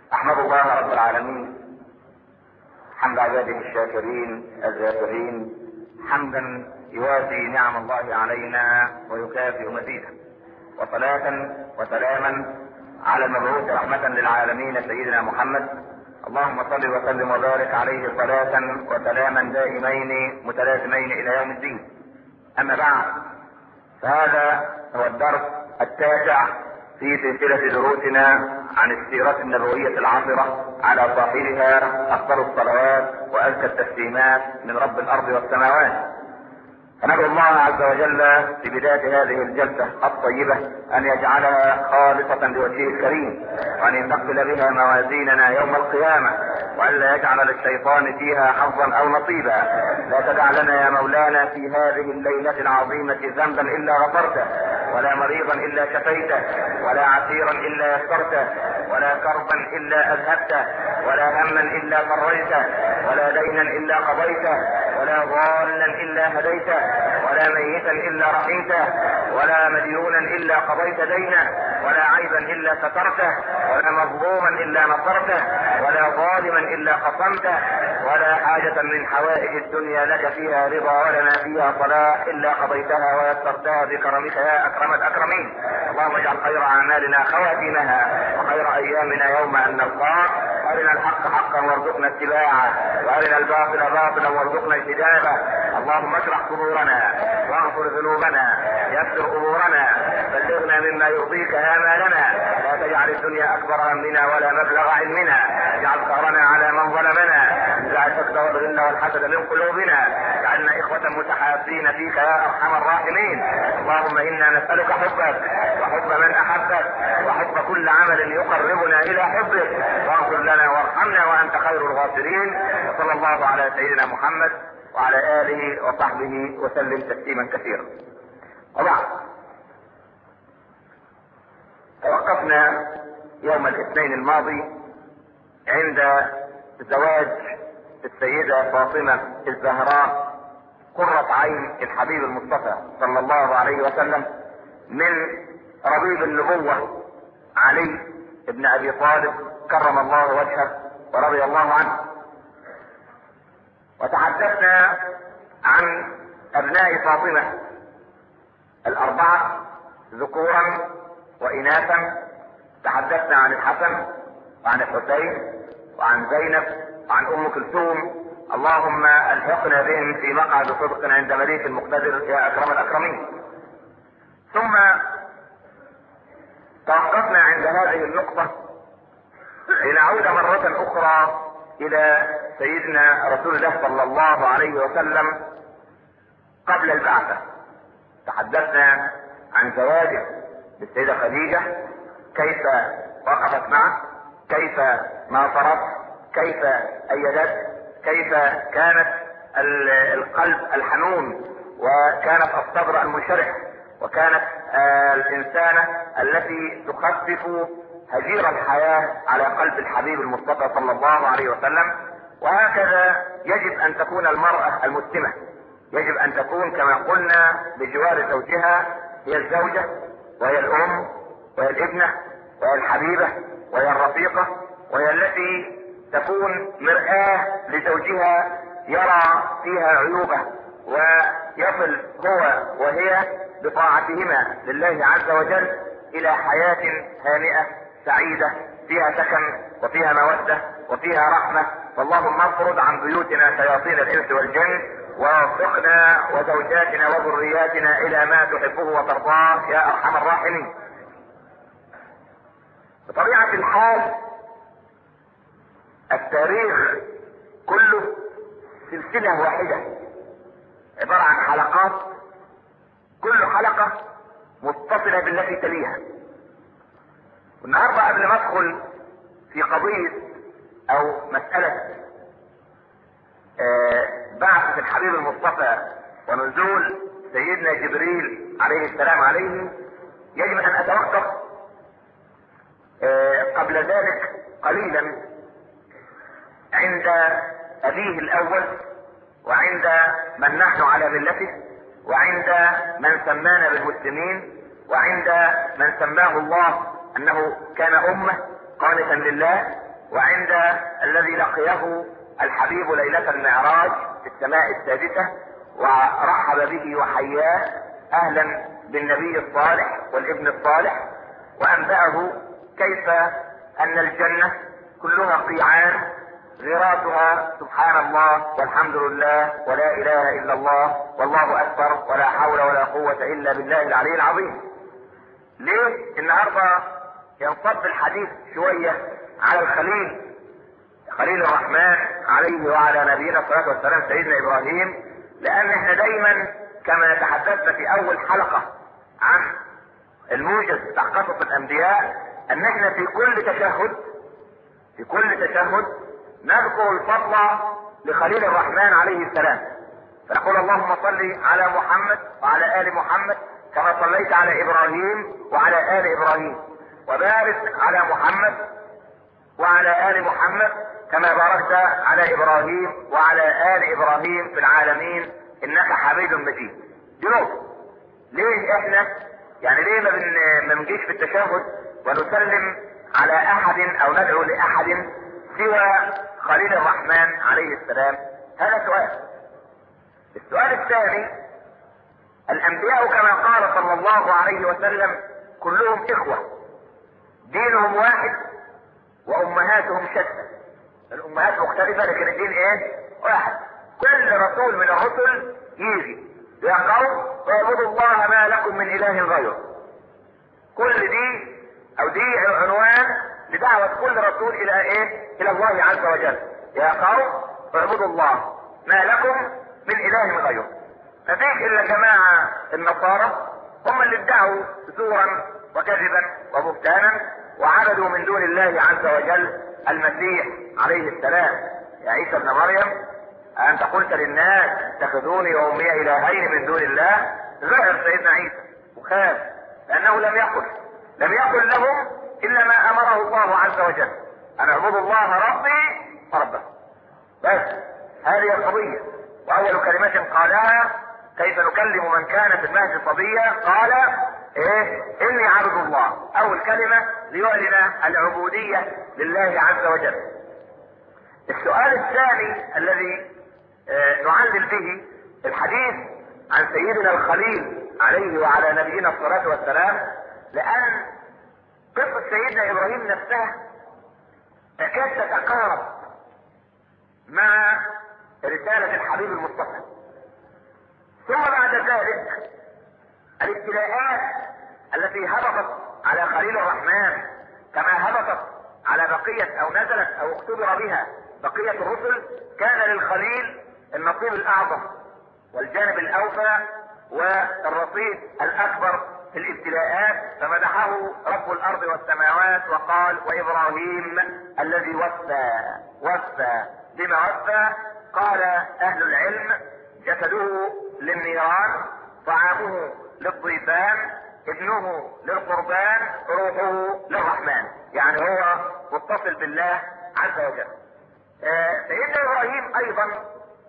احمد الله رب العالمين حمد عباده الشاكرين الذاكرين حمدا يوافي نعم الله علينا ويكافئ مزيدا وصلاة وسلاما على المبعوث رحمة للعالمين سيدنا محمد اللهم صل وسلم وبارك عليه صلاة وسلاما دائمين متلازمين الى يوم الدين اما بعد فهذا هو الدرس التاسع في سلسلة دروسنا عن السيرة النبوية العاطرة على صاحبها أفضل الصلوات وأزكى التسليمات من رب الأرض والسماوات فندعو الله عز وجل في بداية هذه الجلسة الطيبة أن يجعلها خالصة لوجهه الكريم وأن يثقل بها موازيننا يوم القيامة وألا يجعل للشيطان فيها حظا أو نصيبا لا تدع لنا يا مولانا في هذه الليلة العظيمة ذنبا إلا غفرته ولا مريضا إلا شفيته ولا عسيرا إلا يسرته ولا كربا إلا أذهبته ولا هما إلا فريته ولا دينا إلا قضيته ولا ضالا إلا هديته ولا ميتا الا رحمته ولا مديونا الا قضيت دينه ولا عيبا الا سترته ولا مظلوما الا نصرته ولا ظالما الا قصمته ولا حاجة من حوائج الدنيا لك فيها رضا ولنا فيها صلاح الا قضيتها ويسرتها بكرمك يا اكرم الاكرمين اللهم اجعل خير اعمالنا خواتيمها وخير ايامنا يوم ان نلقاك ارنا الحق حقا وارزقنا اتباعه وارنا الباطل باطلا وارزقنا اجتنابه اللهم اشرح صدورنا واغفر ذنوبنا يسر امورنا بلغنا مما يرضيك امالنا لا تجعل الدنيا اكبر همنا ولا مبلغ علمنا اجعل ثارنا على من ظلمنا انزع الحقد والغل والحسد من قلوبنا اجعلنا اخوة متحابين فيك يا ارحم الراحمين اللهم انا نسألك حبك وحب من احبك وحب كل عمل يقربنا الى حبك واغفر لنا وارحمنا وانت خير الغافرين وصلى الله على سيدنا محمد وعلى اله وصحبه وسلم تسليما كثيرا وبعد توقفنا يوم الاثنين الماضي عند زواج السيدة فاطمة الزهراء قرة عين الحبيب المصطفى صلى الله عليه وسلم من ربيب النبوة علي بن ابي طالب كرم الله وجهه ورضي الله عنه وتحدثنا عن ابناء فاطمة الاربعة ذكورا واناثا تحدثنا عن الحسن وعن الحسين وعن زينب وعن ام كلثوم اللهم الحقنا بهم في مقعد صدق عند مليك المقتدر يا اكرم الاكرمين ثم توقفنا عند هذه النقطة لنعود مرة اخرى الى سيدنا رسول الله صلى الله عليه وسلم قبل البعثة تحدثنا عن زواجه بالسيدة خديجة كيف وقفت معه كيف ناصرت كيف ايدت كيف كانت القلب الحنون وكانت الصبر المنشرح وكانت الانسانة التي تخفف هجير الحياة على قلب الحبيب المصطفى صلى الله عليه وسلم وهكذا يجب ان تكون المرأة المسلمة يجب ان تكون كما قلنا بجوار زوجها هي الزوجة وهي الام وهي الابنة وهي الحبيبة وهي الرفيقة وهي التي تكون مرآة لزوجها يرى فيها عيوبه ويصل هو وهي بطاعتهما لله عز وجل الى حياة هانئة سعيدة فيها سكن وفيها مودة وفيها رحمة فاللهم افرض عن بيوتنا شياطين الانس والجن ووفقنا وزوجاتنا وذرياتنا الى ما تحبه وترضاه يا ارحم الراحمين بطبيعة الحال التاريخ كله سلسلة واحدة عبارة عن حلقات كل حلقة متصلة بالتي تليها والنهاردة قبل ما ادخل في قضية او مسألة بعثة الحبيب المصطفى ونزول سيدنا جبريل عليه السلام عليه يجب ان اتوقف قبل ذلك قليلا عند ابيه الاول وعند من نحن على ملته وعند من سمانا بالمسلمين وعند من سماه الله انه كان امه قانتا لله وعند الذي لقيه الحبيب ليلة المعراج في السماء السادسة ورحب به وحياه اهلا بالنبي الصالح والابن الصالح وانبأه كيف ان الجنة كلها قيعان غيراتها سبحان الله والحمد لله ولا اله الا الله والله اكبر ولا حول ولا قوة الا بالله العلي العظيم ليه النهارده ينصب الحديث شوية على الخليل خليل الرحمن عليه وعلى نبينا الصلاة والسلام سيدنا ابراهيم لان احنا دايما كما تحدثنا في اول حلقة عن الموجز بتاع قصص الانبياء ان احنا في كل تشهد في كل تشهد نذكر الفضل لخليل الرحمن عليه السلام فنقول اللهم صل على محمد وعلى ال محمد كما صليت على ابراهيم وعلى ال ابراهيم وبارك على محمد وعلى ال محمد كما باركت على ابراهيم وعلى ال ابراهيم في العالمين انك حميد مجيد دي نقطه ليه احنا يعني ليه ما, بن... ما بنجيش في التشهد ونسلم على احد او ندعو لاحد سوى خليل الرحمن عليه السلام هذا سؤال السؤال الثاني الانبياء كما قال صلى الله عليه وسلم كلهم اخوة دينهم واحد وامهاتهم شتى الامهات مختلفة لكن الدين ايه واحد كل رسول من الرسل يجي يا قوم اعبدوا الله ما لكم من اله غيره كل دي او دي عنوان لدعوة كل رسول الى ايه الى الله عز وجل يا قوم اعبدوا الله ما لكم من اله غيره مفيش الا جماعة النصارى هم اللي ادعوا زورا وكذبا وبهتانا وعبدوا من دون الله عز وجل المسيح عليه السلام يا عيسى ابن مريم أنت قلت للناس اتخذوني وأمي إلهين من دون الله ظهر سيدنا عيسى وخاف لأنه لم يقل لم يقل لهم إلا ما أمره الله عز وجل أن اعبدوا الله ربي وربكم بس هذه القضية وأول كلمة قالها كيف نكلم من كان في المهد صبيا قال ايه اني عبد الله اول كلمة ليعلن العبودية لله عز وجل السؤال الثاني الذي اه نعلل به الحديث عن سيدنا الخليل عليه وعلى نبينا الصلاة والسلام لان قصة سيدنا ابراهيم نفسها تكاد تتقارب مع رسالة الحبيب المصطفى ثم بعد ذلك الابتلاءات التي هبطت على خليل الرحمن كما هبطت على بقية او نزلت او اختبر بها بقية الرسل كان للخليل النصيب الاعظم والجانب الاوفى والرصيد الاكبر في الابتلاءات فمدحه رب الارض والسماوات وقال وابراهيم الذي وفى وفى بما وفى قال اهل العلم جسده للنيران طعامه للضيفان ابنه للقربان روحه للرحمن يعني هو متصل بالله عز وجل آه سيدنا ابراهيم ايضا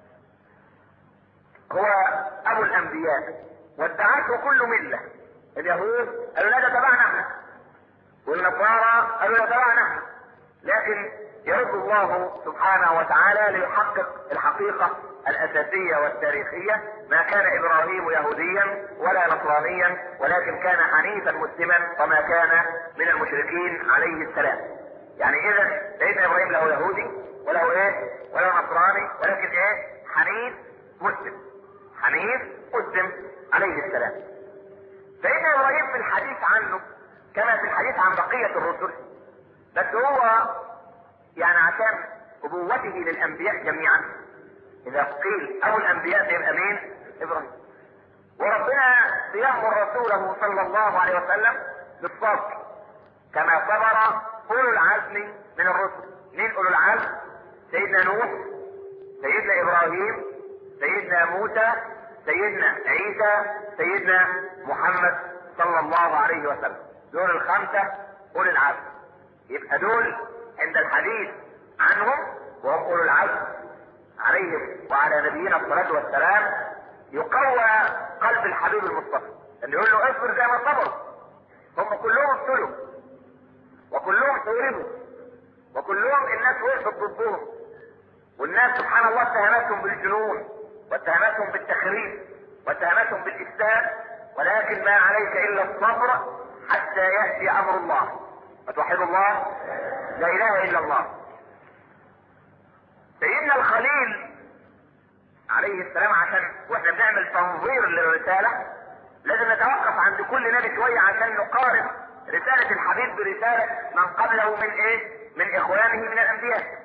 هو ابو الانبياء وادعته كل مله اليهود قالوا لا ده تبعنا احنا والنصارى قالوا لا تبعنا احنا لكن يرد الله سبحانه وتعالى ليحقق الحقيقه الاساسيه والتاريخيه ما كان ابراهيم يهوديا ولا نصرانيا ولكن كان حنيفا مسلما وما كان من المشركين عليه السلام يعني اذا سيدنا ابراهيم له يهودي وله ايه وله نصراني ولكن ايه حنيف مسلم حنيف مسلم عليه السلام سيدنا ابراهيم في الحديث عنه كما في الحديث عن بقية الرسل بس هو يعني عشان ابوته للانبياء جميعا اذا قيل ابو الانبياء يبقى مين ابراهيم وربنا بيامر رسوله صلى الله عليه وسلم بالصبر كما صبر اولو العزم من الرسل مين اولو العزم سيدنا نوح سيدنا ابراهيم سيدنا موسى سيدنا عيسى سيدنا محمد صلى الله عليه وسلم دول الخمسة اولي العزم يبقى دول عند الحديث عنهم وهم اولو العزم عليهم وعلى نبينا الصلاة والسلام يقوى قلب الحبيب المصطفى ان يقول له اصبر زي ما صبروا هم كلهم ابتلوا وكلهم حوربوا وكلهم الناس وقفت ضدهم والناس سبحان الله اتهمتهم بالجنون واتهمتهم بالتخريب واتهمتهم بالإفساد ولكن ما عليك إلا الصبر حتى يأتي أمر الله فتوحد الله لا إله إلا الله سيدنا الخليل عليه السلام عشان واحنا بنعمل تنظير للرسالة لازم نتوقف عند كل نبي شوية عشان نقارن رسالة الحبيب برسالة من قبله من ايه؟ من اخوانه من الانبياء.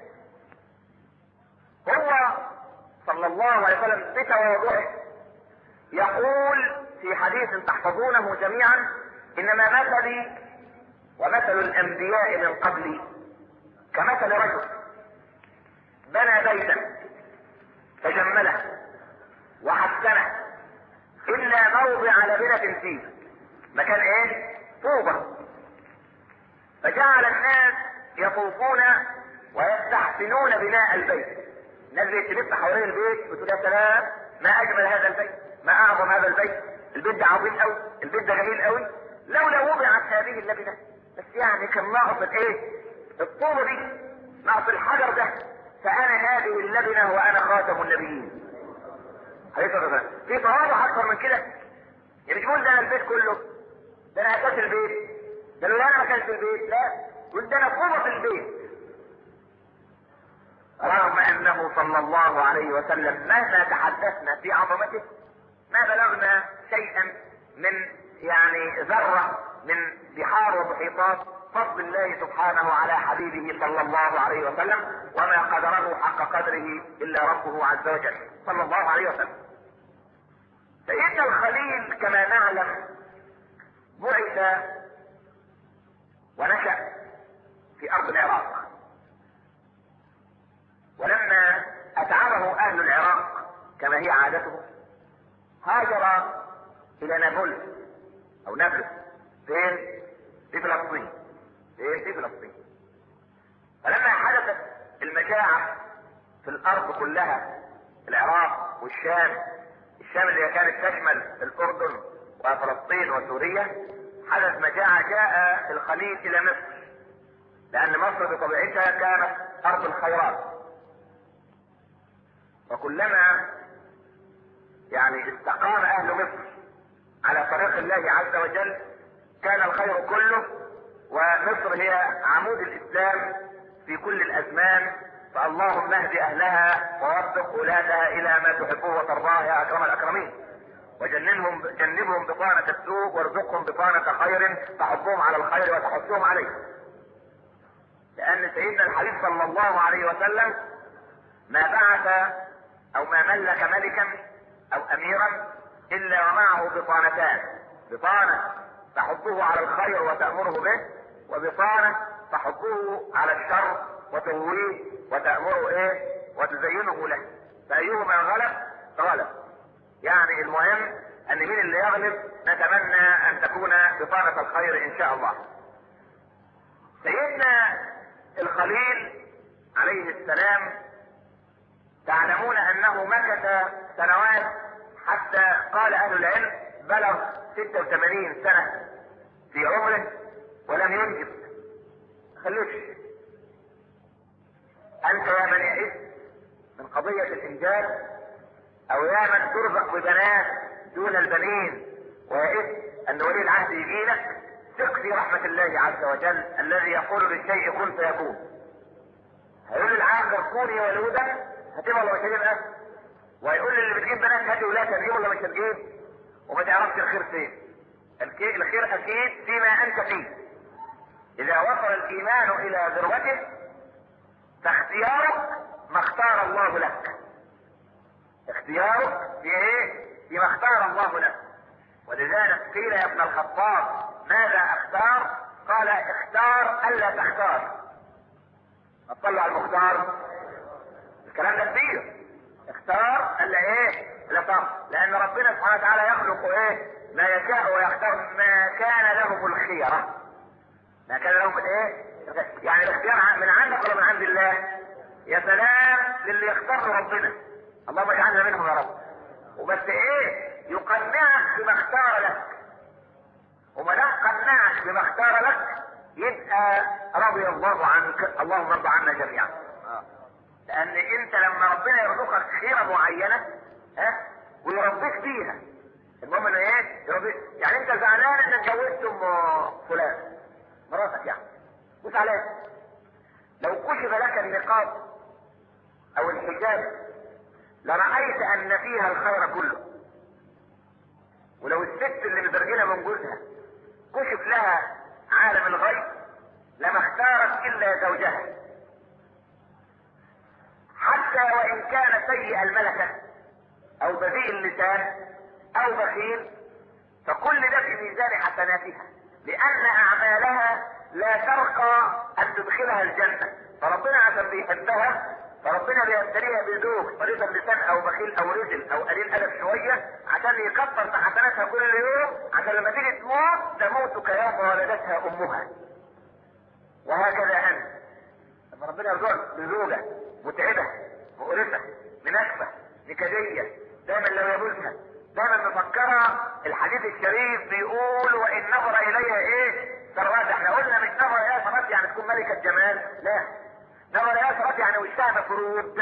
هو صلى الله عليه وسلم بتواضعه يقول في حديث تحفظونه جميعا انما مثلي ومثل الانبياء من قبلي كمثل رجل بنى بيتا فجمله وحسنه الا موضع لبنة فيه مكان ايه طوبة فجعل الناس يطوفون ويستحسنون بناء البيت الناس بتلف حوالين البيت وتقول يا سلام ما اجمل هذا البيت ما اعظم هذا البيت البيت ده عظيم قوي البيت ده جميل قوي لولا وضعت هذه اللبنه بس يعني كان ناقص ايه الطوبه دي ناقص الحجر ده فانا هذه اللبنه وانا خاتم النبيين عليه الصلاه والسلام في تواضع اكثر من كده يعني مش بقول ده انا البيت كله ده انا اساس البيت ده لو انا ما كانش في البيت لا قلت ده انا قوه في البيت رغم انه صلى الله عليه وسلم مهما تحدثنا في عظمته ما بلغنا شيئا من يعني ذره من بحار ومحيطات فضل الله سبحانه على حبيبه صلى الله عليه وسلم وما قدره حق قدره الا ربه عز وجل صلى الله عليه وسلم سيدنا الخليل كما نعلم بعث ونشأ في ارض العراق ولما اتعبه اهل العراق كما هي عادته هاجر الى نابلس او نابلس فين في فلسطين فين في فلسطين فلما حدثت المجاعة في الارض كلها العراق والشام الشام اللي كانت تشمل الاردن وفلسطين وسوريا حدث مجاعة جاء الخليل الى مصر لان مصر بطبيعتها كانت ارض الخيرات وكلما يعني استقام اهل مصر على طريق الله عز وجل كان الخير كله ومصر هي عمود الاسلام في كل الازمان فاللهم اهد اهلها ووفق ولادها الى ما تحبه وترضاه يا اكرم الاكرمين وجنبهم جنبهم بطانة السوء وارزقهم بطانة خير تحضهم على الخير وتحثهم عليه. لأن سيدنا الحبيب صلى الله عليه وسلم ما بعث أو ما ملك ملكا أو أميرا إلا ومعه بطانتان. بطانة تحضه على الخير وتأمره به وبطانة تحضه على الشر وتهويه وتأمره إيه وتزينه له. فأيهما غلب فغلب. يعني المهم ان مين اللي يغلب نتمنى ان تكون بطانة الخير ان شاء الله سيدنا الخليل عليه السلام تعلمون انه مكث سنوات حتى قال اهل العلم بلغ 86 سنة في عمره ولم ينجب خلوش انت يا من يئس من قضية الانجاب او يا من ترزق ببنات دون البنين ويئس ان ولي العهد يجي لك ثق في رحمة الله عز وجل الذي يقول للشيء كن فيكون هيقول للعاقل كوني ولودا هتبقى ولا مش هتبقى ويقول للي بتجيب بنات هاتي ولاد هتجيب ولا مش هتجيب وما تعرفش الخير فين الخير اكيد فيما انت فيه اذا وصل الايمان الى ذروته فاختيارك ما اختار الله لك اختيارك في ايه؟ فيما اختار الله لك ولذلك قيل يا ابن الخطاب ماذا اختار؟ قال اختار الا تختار اطلع على المختار الكلام ده كبير اختار الا ايه؟ لا تختار لان ربنا سبحانه وتعالى يخلق ايه؟ ما يشاء ويختار ما كان لهم الخيرة ما كان لهم الايه؟ يعني الاختيار من عندك ولا من عند الله؟ يا سلام للي يختار ربنا اللهم اجعلنا منهم يا رب وبس ايه يقنعك بما اختار لك وما دام قنعك بما اختار لك يبقى رضي الله عنك اللهم ارضى عنا جميعا لان انت لما ربنا يرزقك خيره معينه ها ويربيك بيها المهم انه ايه يربيك يعني انت زعلان انك اتجوزت ام فلان مراتك يعني وزعلان لو كشف لك النقاب او الحجاب لرأيت ان فيها الخير كله ولو الست اللي مترجلة من جوزها كشف لها عالم الغيب لما اختارت الا زوجها حتى وان كان سيء الملكة او بذيء اللسان او بخيل فكل ده في ميزان حسناتها لان اعمالها لا ترقى ان تدخلها الجنة فربنا عشان بيحبها فربنا بيبتليها بزوج طريق اللسان او بخيل او رجل او قليل ادب شويه عشان يكبر في حسناتها كل يوم عشان لما تيجي تموت تموت كيوم ولدتها امها وهكذا انت لما ربنا يرزقك بزوجه متعبه مقرفه منكفه نكديه دايما لو يجوزها دايما مفكره الحديث الشريف بيقول وان نظر اليها ايه سروات احنا قلنا مش نظر اليها سروات يعني تكون ملكه جمال لا نظر اليها سروات يعني وشها مفرود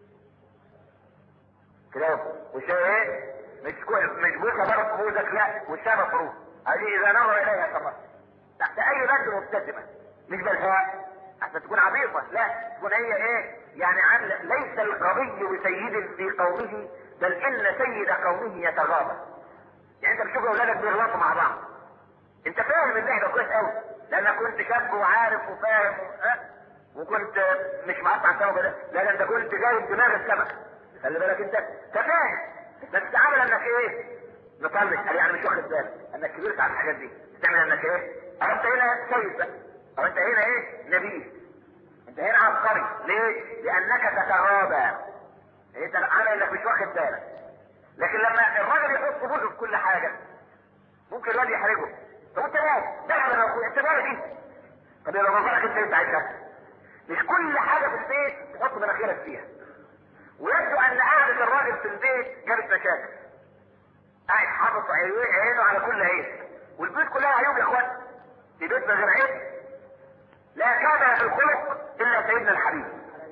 كده وشها ايه مش كو... مش بوسه ضرب بوزك لا وشها مفروض هذه اذا نظر اليها سروات تحت اي بند مبتسمه مش بالهاء عشان تكون عبيطه لا تكون هي ايه يعني عامله ليس القوي بسيد في قومه بل ان سيد قومه يتغاضى يعني انت بتشوف اولادك بيغلطوا مع بعض انت فاهم اللعبه كويس قوي لانك كنت شاب وعارف وفاهم ها وكنت مش مقطع سوا ده لا ده انت كنت جايب دماغ السمك خلي بالك انت انت فاهم بس عامل انك ايه مطلق يعني مش واخد بالك انك كبرت على الحاجات دي تعمل انك ايه او انت هنا سيد بقى او انت هنا ايه نبيل انت هنا عبقري ليه لانك تتغاضى انت عامل انك مش واخد بالك لكن لما الراجل يحط بوزه في كل حاجه ممكن الواد يحرجه طب انت مالك ده على اخويا انت مالك دي طب لو نظرك انت انت عايزها مش كل حاجه في البيت تحط مناخيرك فيها ويبدو ان قعده الراجل في البيت جابت مشاكل قاعد حاطط عينه على كل عيب والبيوت كلها عيوب يا اخوان في بيت من غير عيب لا كان في الخلق الا سيدنا الحبيب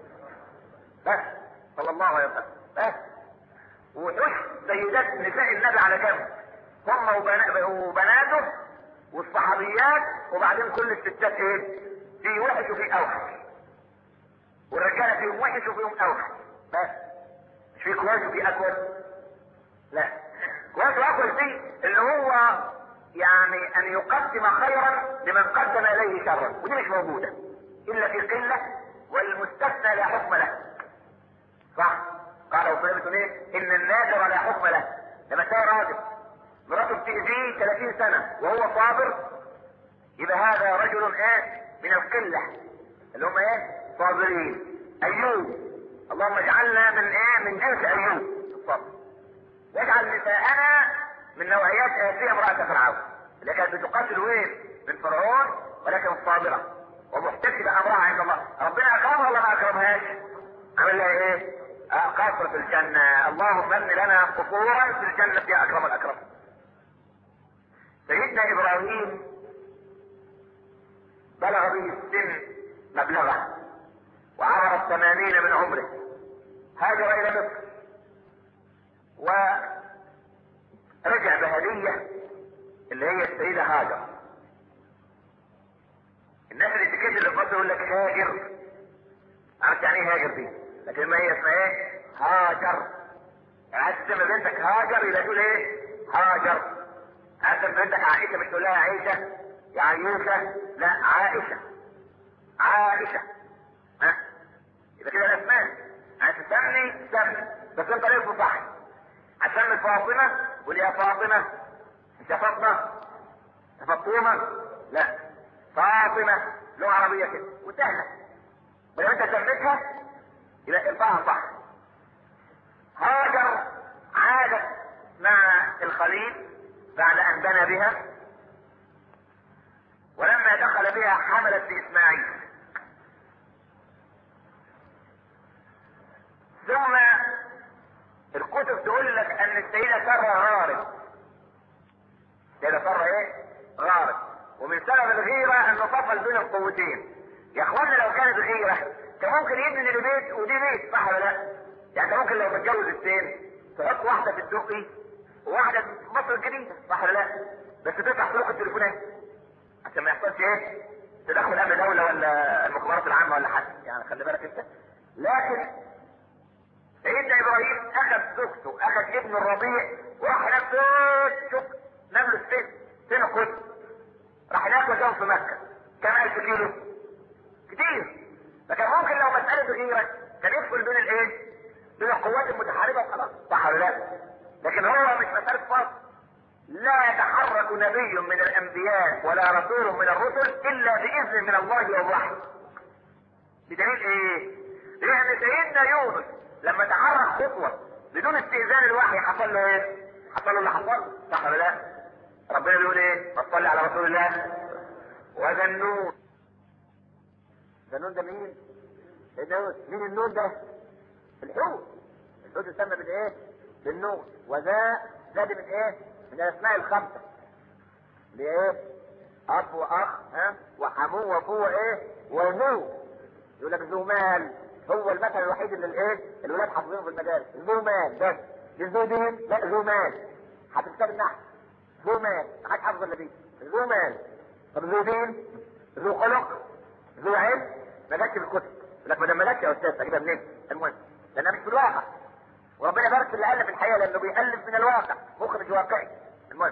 بس صلى الله عليه وسلم بس وحش سيدات نساء النبي على جنب هم وبنا- وبناته والصحابيات وبعدين كل الستات ايه في وحش وفي اوحش والرجاله فيهم وحش وفيهم اوحش بس مش في كويس وفي اكوس لا كويس واكوس دي اللي هو يعني ان يقدم خيرا لمن قدم اليه شرا ودي مش موجوده الا في قله والمستثنى لا حكم له صح قال وصيبة ايه ان النادر لا حكم له لما تلاقي راجل مراته بتأذيه 30 سنة وهو صابر يبقى هذا رجل ايه من القلة اللي هم ايه صابرين ايوب اللهم اجعلنا من ايه من جنس ايوب الصبر واجعل نساءنا من نوعيات آسيا امرأة فرعون اللي كانت بتقاتل وين من فرعون ولكن صابرة ومحتسبة امرها عند الله ربنا اكرمها ولا ما اكرمهاش عمل لها ايه آه قصر في الجنة اللهم ابن لنا قصورا في الجنة يا اكرم الاكرم سيدنا ابراهيم بلغ به السن مبلغه وعبر الثمانين من عمره هاجر الى مصر ورجع بهدية اللي هي السيدة هاجر الناس اللي تكتب اللي فضل يقول لك هاجر عارف يعني ايه هاجر دي لكن ما هي اسمها ايه هاجر يعني عايز تسمي بنتك هاجر يبقى تقول ايه هاجر عايز تسمي بنتك عائشة مش تقول لها عائشة يا عيوشة لا عائشة عائشة ها يبقى كده الاسماء عايز تسمي سمي بس انت ليه صح هتسمي فاطمة قول يا فاطمة انت فاطمة انت فاطمة لا فاطمة لغة عربية كده وسهلة ولو انت سميتها يبقى انطقها صح هاجر عادت مع الخليل بعد ان بنى بها ولما دخل بها حملت باسماعيل ثم الكتب تقول لك ان السيدة سارة غارت السيدة سارة ايه غارت ومن سبب الغيرة انه فصل بين القوتين يا اخوانا لو كانت غيرة كان ممكن يبني دي بيت ودي بيت صح ولا لا؟ يعني ممكن لو متجوز التين تحط واحدة في الدقي وواحدة في مصر الجديدة صح ولا لا؟ بس تفتح سلوك التليفونات عشان ما يحصلش ايه؟ تدخل امن دولة ولا المخابرات العامة ولا حاجة يعني خلي بالك انت لكن سيدنا ابراهيم اخذ زوجته اخذ ابنه الرضيع وراح هناك شوف نمل السن سن القدس راح هناك وجاهم في مكة كم ألف كيلو كتير فكان ممكن لو مسألة غيرة كان يدخل بين الايه؟ بين القوات المتحاربة وخلاص صح ولا لا؟ لكن هو مش مسألة فصل لا يتحرك نبي من الانبياء ولا رسول من الرسل الا باذن من الله والوحي بدليل ايه لان سيدنا يونس لما تحرك خطوه بدون استئذان الوحي حصل له ايه حصل له اللي حصل صح ولا لا ربنا بيقول ايه فصلي على رسول الله وذنون ذنون ده مين سيدنا مين النون ده الحوت الحوت يسمى بالايه بالنون وذا زاد من ايه من الاسماء الخمسه لايه اب واخ ها وحمو وابوه ايه وذو يقول لك ذو مال هو المثل الوحيد اللي الايه الولاد حافظينه في المدارس ذو مال بس مش ذو دين لا ذو مال حتى كتاب النحو ذو مال ما حدش حافظ الا دي ذو مال طب ذو دين ذو خلق ذو علم ما جاتش في الكتب يقول لك ما دام ما جاتش يا استاذ تجيبها منين المهم لانها مش في الواقع وربنا بارك اللي الف الحياه لانه بيالف من الواقع مخرج واقعي المهم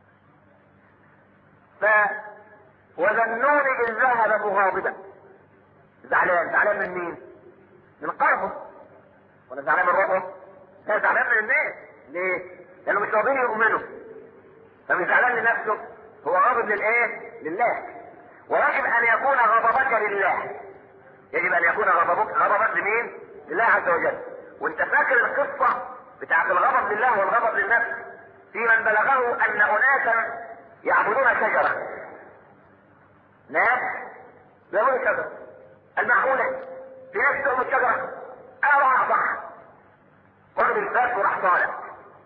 ف وذنون اذ ذهب مغاضبا زعلان زعلان من مين؟ من قلبه ولا زعلان من روحه؟ لا زعلان من الناس ليه؟ لانه مش راضيين يؤمنوا فمش زعلان لنفسه هو غاضب للايه؟ لله ويجب ان يكون غضبك لله يجب ان يكون غضبك غضبك لمين؟ لله عز وجل وانت فاكر القصة بتاعت الغضب لله والغضب للنفس في من بلغه ان اناسا يعبدون شجرة ناس بيعبدون شجرة المعقولة في ناس تؤمن الشجرة انا راح اقطعها واخد الفاس وراح طالع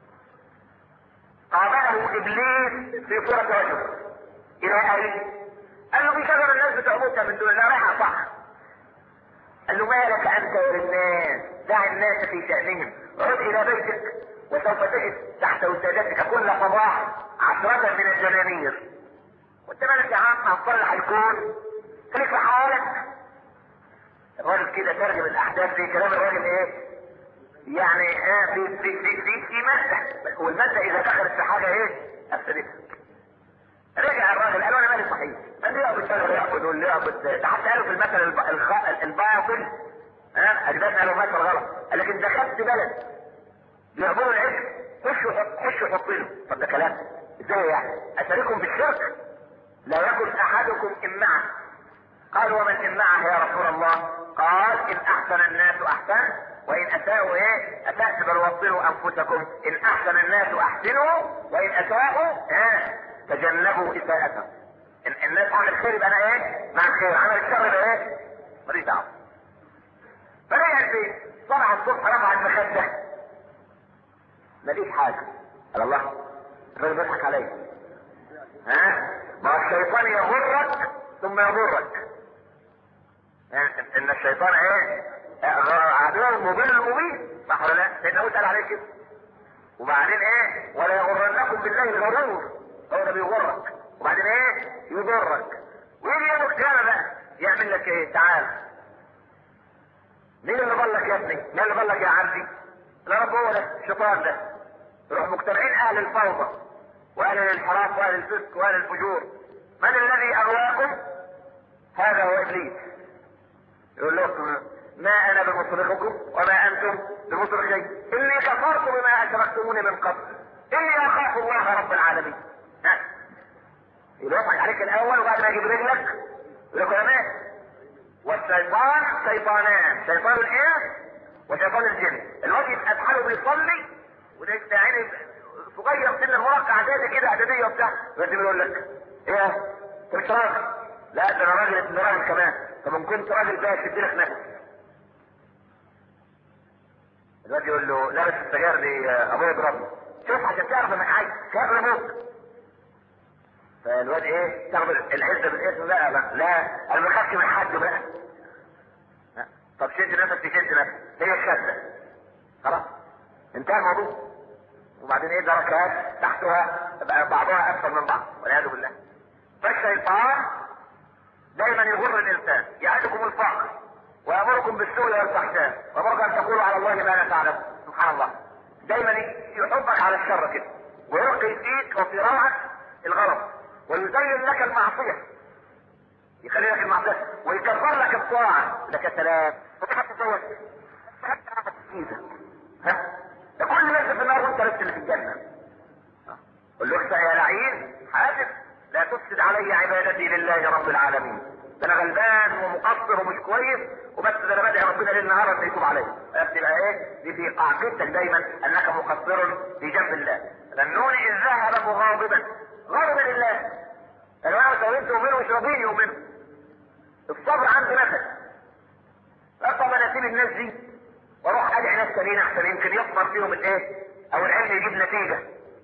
قابله ابليس في صورة رجل الى اين؟ قال له في شجرة الناس بتعبدها من دون الله رايح اقطعها قال له مالك انت وللناس دع الناس في شأنهم عد الى بيتك وسوف تجد تحت وسادتك كل صباح عشرة من الجنانير وانت مالك يا عم هتصلح الكون خليك في حالك الراجل كده ترجم الاحداث في كلام الراجل ايه يعني اه في في في في, في مادة والمادة اذا دخلت في حاجة ايه افسدتها رجع الراجل قال انا مالي صحيح قال لي يعبد شجر يعبد واللي يعبد ده حتى قالوا في المثل الب... الخ... الباطل ها اجدادنا قالوا مثل غلط قال لك انت خدت بلد يعبدوا العلم خشوا حط خشوا حط له طب ده كلام ازاي يعني اشاركهم في الشرك لا يكن احدكم امعه قالوا ومن امعه يا رسول الله قال ان احسن الناس احسن وان اساءوا ايه اسأت بل وصلوا انفسكم ان احسن الناس احسنوا وان اساءوا ها تجنبوا اساءتهم إن الناس عمل خير يبقى انا ايه مع الخير عمل الشر يبقى ايه ماليش دعوه فرجع البيت طلع الصبح رفع المخده ماليش حاجه قال الله الراجل بيضحك عليا ها ما هو الشيطان يغرك ثم يضرك ان الشيطان ايه عدو مضل مبين صح ولا لا؟ سيدنا موسى قال عليه كده وبعدين ايه ولا يغرنكم بالله الغرور هو ده بيغرك وبعدين ايه يضرك ويجي يوم القيامه بقى يعمل لك ايه تعال مين اللي ضلك يا ابني مين اللي ضلك يا عبدي لا رب هو ده الشيطان ده يروح مجتمعين اهل الفوضى واهل الانحراف واهل الفسق واهل الفجور من الذي اغواكم هذا هو ابليس يقول لكم ما انا بمصرخكم وما انتم بمصرخي اني كفرت بما اشركتموني من قبل اني اخاف الله رب العالمين يضحك عليك الاول وبعد ما يجيب رجلك يقول لك يا مات والشيطان شيطانان شيطان الانس وشيطان الجن الواد يبقى بحاله بيصلي وده عيني صغير سن المراهقه اعدادي كده اعداديه وبتاع بس بيقول لك ايه انت مش راجل لا ده انا راجل ابن راجل كمان طب ان كنت راجل بقى تدي لك نفس الواد يقول له لابس السجاير دي ابويا يضربني شوف عشان تعرف انك عايز كان ريموت فالواد ايه تاخد العزه بالاسم بقى لا, لا انا ما بخافش من حد بقى طب شد نفسك تشد نفسك هي الشده خلاص انتهى الموضوع وبعدين ايه دركات تحتها بقى بعضها اكثر من بعض والعياذ بالله فالشيطان دايما يغر الانسان يعدكم الفقر ويامركم بالسوء والفحشاء ويامركم ان تقولوا على الله ما لا تعلمون سبحان الله دايما يحبك على الشر كده ويلقي فيك وفي روعك الغلط ويزين لك المعصيه يخلي لك المعصيه ويكرر لك الطاعه لك سلام ها ده كل الناس في النار وانت لسه اللي في الجنه قل له اخسأ يا لعين حاسب لا تفسد علي عبادتي لله رب العالمين ده انا غلبان ومقصر ومش كويس وبس ده انا بدعي ربنا ليل نهار ان يتوب عليا تبقى ايه دي في عقيدتك دايما انك مقصر في جنب الله ذنون اذ ذهب مغاضبا غضبا لله انا انا سويت يؤمنه مش راضيين يؤمنوا الصبر عندي نفس طب انا اسيب الناس دي واروح ادعي ناس تانيين احسن يمكن يصبر فيهم الايه او العلم يجيب نتيجه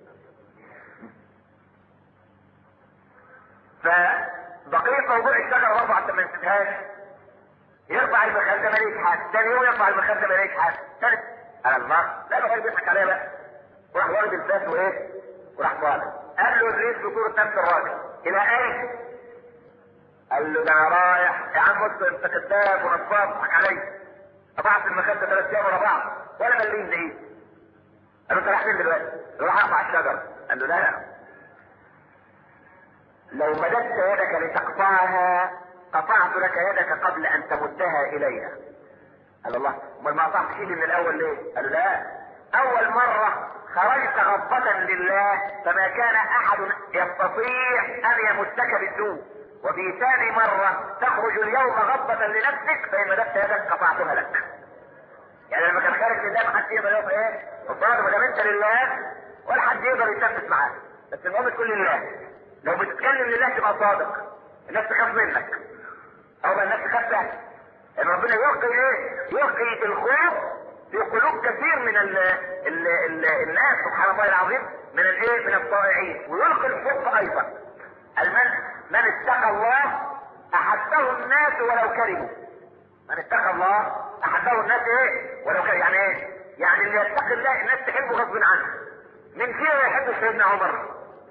فبقية موضوع الشجرة برضه عشان ما نسيبهاش يرفع المخدة ماليش حاجة ثاني يوم يرفع المخدة ماليش حاجة ثالث على الله لا الراجل بيضحك عليا بقى وراح واخد الفاس وايه وراح طالع قال له ادريس بصورة نفس الراجل الى اين؟ قال له ده انا رايح يا عم بص انت كذاب ونصاب اضحك عليا قطعت المخدة ثلاث ايام ورا بعض ولا مليم زي قال له انت رايح فين دلوقتي؟ راح اقطع الشجرة قال له لا لا لو مددت يدك لتقطعها قطعت لك يدك قبل ان تمدها اليها قال الله امال ما قطعت ايدي من الاول ليه قال لا اول مرة خرجت غضبة لله فما كان احد يستطيع ان يمسك بالسوء وفي ثاني مرة تخرج اليوم غضبة لنفسك فان مددت يدك قطعتها لك يعني لما كان خارج لله ما حد يقدر يقف ايه قصاد ما دام انت لله ولا حد يقدر يتنفس معاك بس المهم تكون لله لو بتتكلم لله تبقى صادق الناس تخاف منك او الناس تخاف لك ان ربنا يلقي ايه يلقي الخوف في قلوب كثير من ال ال ال الناس سبحان الله العظيم من الايه من الطائعين ويلقي الخوف ايضا المن من اتقى الله احبه الناس ولو كرهوا من اتقى الله احبه الناس ايه ولو كرهوا يعني ايه يعني اللي يتقي الله الناس تحبه غصب عنه من فينا ما يحب سيدنا عمر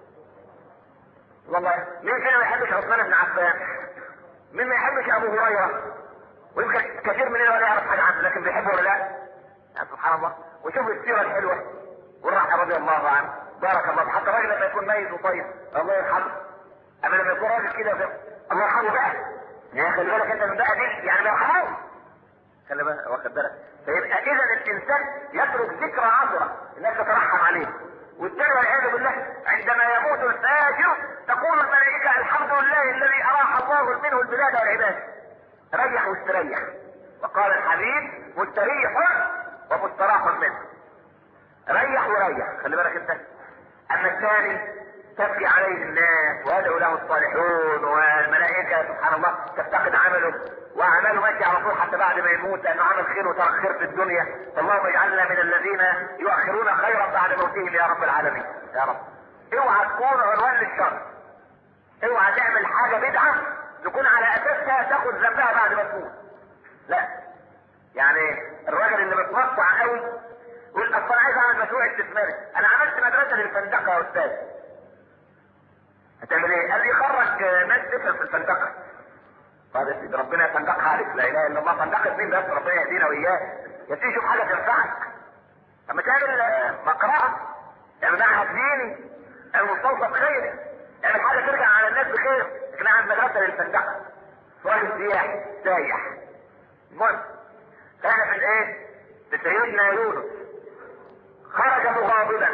والله مين فينا ما يحبش عثمان بن عفان مين ما يحبش ابو هريره ويمكن كثير مننا ولا يعرف حاجه عنه لكن بيحبه ولا لا يعني سبحان الله وشوف السيره الحلوه والراحه رضي الله عنه بارك الله حتى راجل لما يكون ميت وطيب الله يرحمه اما لما يكون راجل كده الله يرحمه بقى يا خلي بالك انت من بقى دي يعني ما يرحموش خلي بالك واخد بالك فيبقى اذا الانسان يترك ذكرى عطره الناس تترحم عليه والثاني والعياذ بالله عندما يموت الفاجر تقول الملائكة الحمد لله الذي أراح الله منه البلاد والعباد ريح واستريح وقال الحبيب مستريح ومستراح منه ريح وريح خلي بالك انت اما الثاني تبكي عليه الناس ويدعو له الصالحون والملائكة سبحان الله تفتقد عمله واعماله ماشي على طول حتى بعد ما يموت لانه عمل خير وترك خير في الدنيا فاللهم اجعلنا من الذين يؤخرون خيرا بعد موتهم يا رب العالمين يا رب اوعى تكون عنوان للشر اوعى تعمل حاجة بدعة تكون على اساسها تاخد ذنبها بعد ما تموت لا يعني الراجل اللي متوقع قوي يقول اصل انا عايز اعمل مشروع استثماري انا عملت مدرسه للفندقه يا استاذ هتعمل ايه؟ قال لي خرج ناس تفهم في الفندقه قال يا سيدي ربنا يفندقها عليك لا اله الا الله فندقت مين بس ربنا يهدينا واياه يا سيدي شوف حاجه تنفعك اما تعمل مقرأة اعمل معهد ديني اعمل مستوصف خيري اعمل حاجه ترجع على الناس بخير لكن اعمل مدرسه للفندقه راجل سياح سايح المهم كان في الايه؟ لسيدنا يونس خرج مغاضبا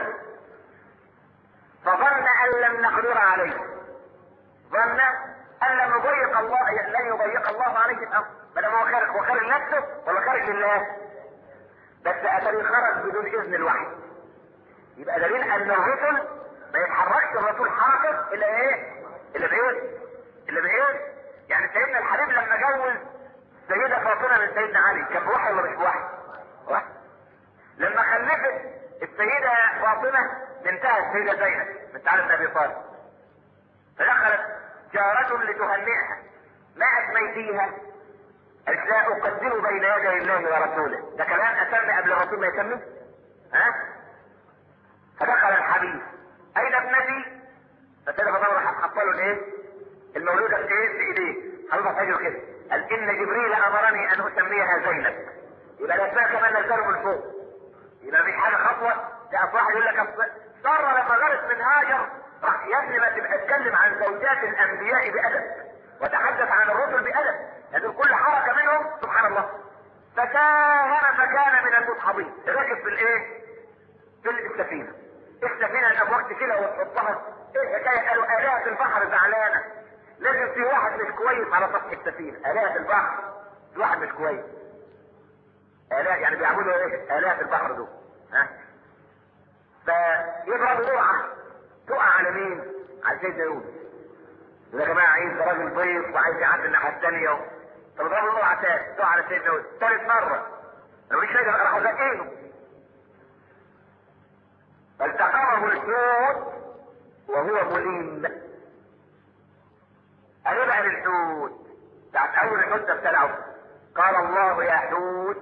فظن ان لم نقدر عليه ظن ان لم يضيق الله لن يضيق الله عليه الامر ما دام هو خارج هو خارج نفسه ولا خارج لله بس اتري خرج بدون اذن الوحي يبقى دليل ان الرسل ما يتحركش الرسول حركه الا ايه؟ الا بايه؟ الا بايه؟ يعني سيدنا الحبيب لما جوز السيده فاطمه من سيدنا علي كان بوحي ولا مش بوحي؟ وحي لما خلفت السيده فاطمه بنتها السيده زينب بنت علي بن ابي طالب فدخلت جارة لتهنئها ما اسميتيها قالت لا اقدم بين يدي الله ورسوله ده كلام اسمي قبل الرسول ما يسمي ها فدخل الحبيب اين ابنتي فسيدة فاطمة راح حط له الايه المولودة في ايه في ايديه حضرتك فاجر كده قال ان جبريل امرني ان اسميها زينب يبقى الاسماء كمان نزلوا من فوق يبقى مش حاجه خطوه ده اصل واحد يقول لك أصل ساره لما غرت من هاجر راح يا ابني ما تبقى تتكلم عن زوجات الانبياء بادب وتحدث عن الرسل بادب لكن كل حركه منهم سبحان الله فساهم فكان من المصحبين ركب في الايه؟ في السفينه السفينه الابواب كده وتحطها ايه الحكايه قالوا الهه البحر زعلانه لازم في واحد مش كويس على سطح السفينه الهه البحر في واحد مش كويس آلات يعني بيعبدوا ايه؟ آلات البحر دول ها؟ فيضربوا جرعة تقع على مين؟ على سيدنا يونس يا جماعة عايز راجل ضيف وعايز يعدي الناحية الثانية طب اضربوا جرعة تاني تقع على سيدنا يونس ثالث مرة لو مش راجل راحوا زقينه فالتقمه الحوت وهو مليم قالوا بقى للحوت بتاعت اول الحوت ده ابتلعه قال الله يا حوت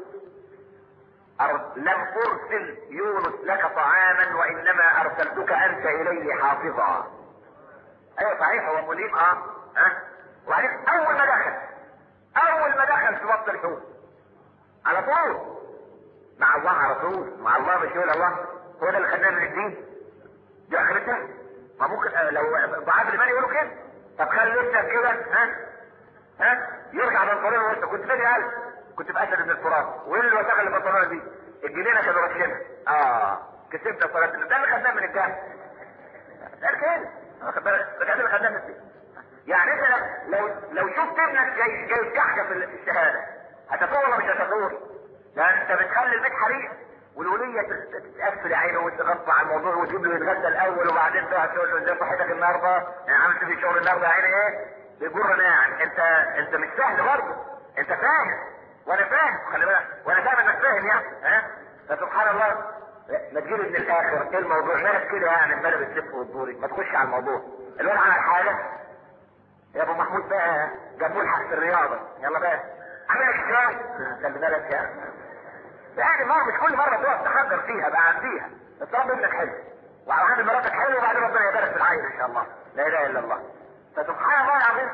لم ارسل يونس لك طعاما وانما ارسلتك انت اليه حافظا ايوه صحيح هو مليم اه ها أه؟ وبعدين اول ما دخل اول ما دخل في بطن الحوت على طول مع الله على طول مع الله مش يقول الله هو ده اللي خدناه من الدين دي اخرتها ما ممكن لو بعض الايمان يقولوا كده طب خلي نفسك كده ها ها يرجع من طريق وانت كنت فين يا قلب كنت في اسد بن الفرات وايه اللي وثق اللي بطلوها دي الجنينه كانوا راشينها اه كسبت صلاه ده اللي خدناه من الجهل ده كده واخد بالك ده اللي خدناه من الدين يعني انت لو لو شفت ابنك جاي جاي كحكه في الشهاده هتفوق ولا مش هتفوق؟ ده انت بتخلي البيت حريق والولية تقفل عينه وتغطى على الموضوع وتجيب له يتغدى الاول وبعدين تقعد تقول له ازاي صحتك النهارده؟ يعني عملت في شغل النهارده يا عيني ايه؟ بيجر يعني انت انت مش سهل برضه انت فاهم وانا فاهم خلي بالك وانا فاهم انك فاهم يعني ها فسبحان الله ما تجيب من الاخر ايه الموضوع مالك كده يعني امبارح بتلف وتدوري ما تخش على الموضوع الواد على الحاجه يا ابو محمود بقى جابوا لحق في الرياضه يلا بقى عملك ازاي خلي بالك يا يعني ما مش كل مره تقف تحضر فيها بقى فيها بس رب ابنك حلو وعلى مراتك حلو وبعدين ربنا يبارك في العين ان شاء الله لا اله الا الله فسبحان الله العظيم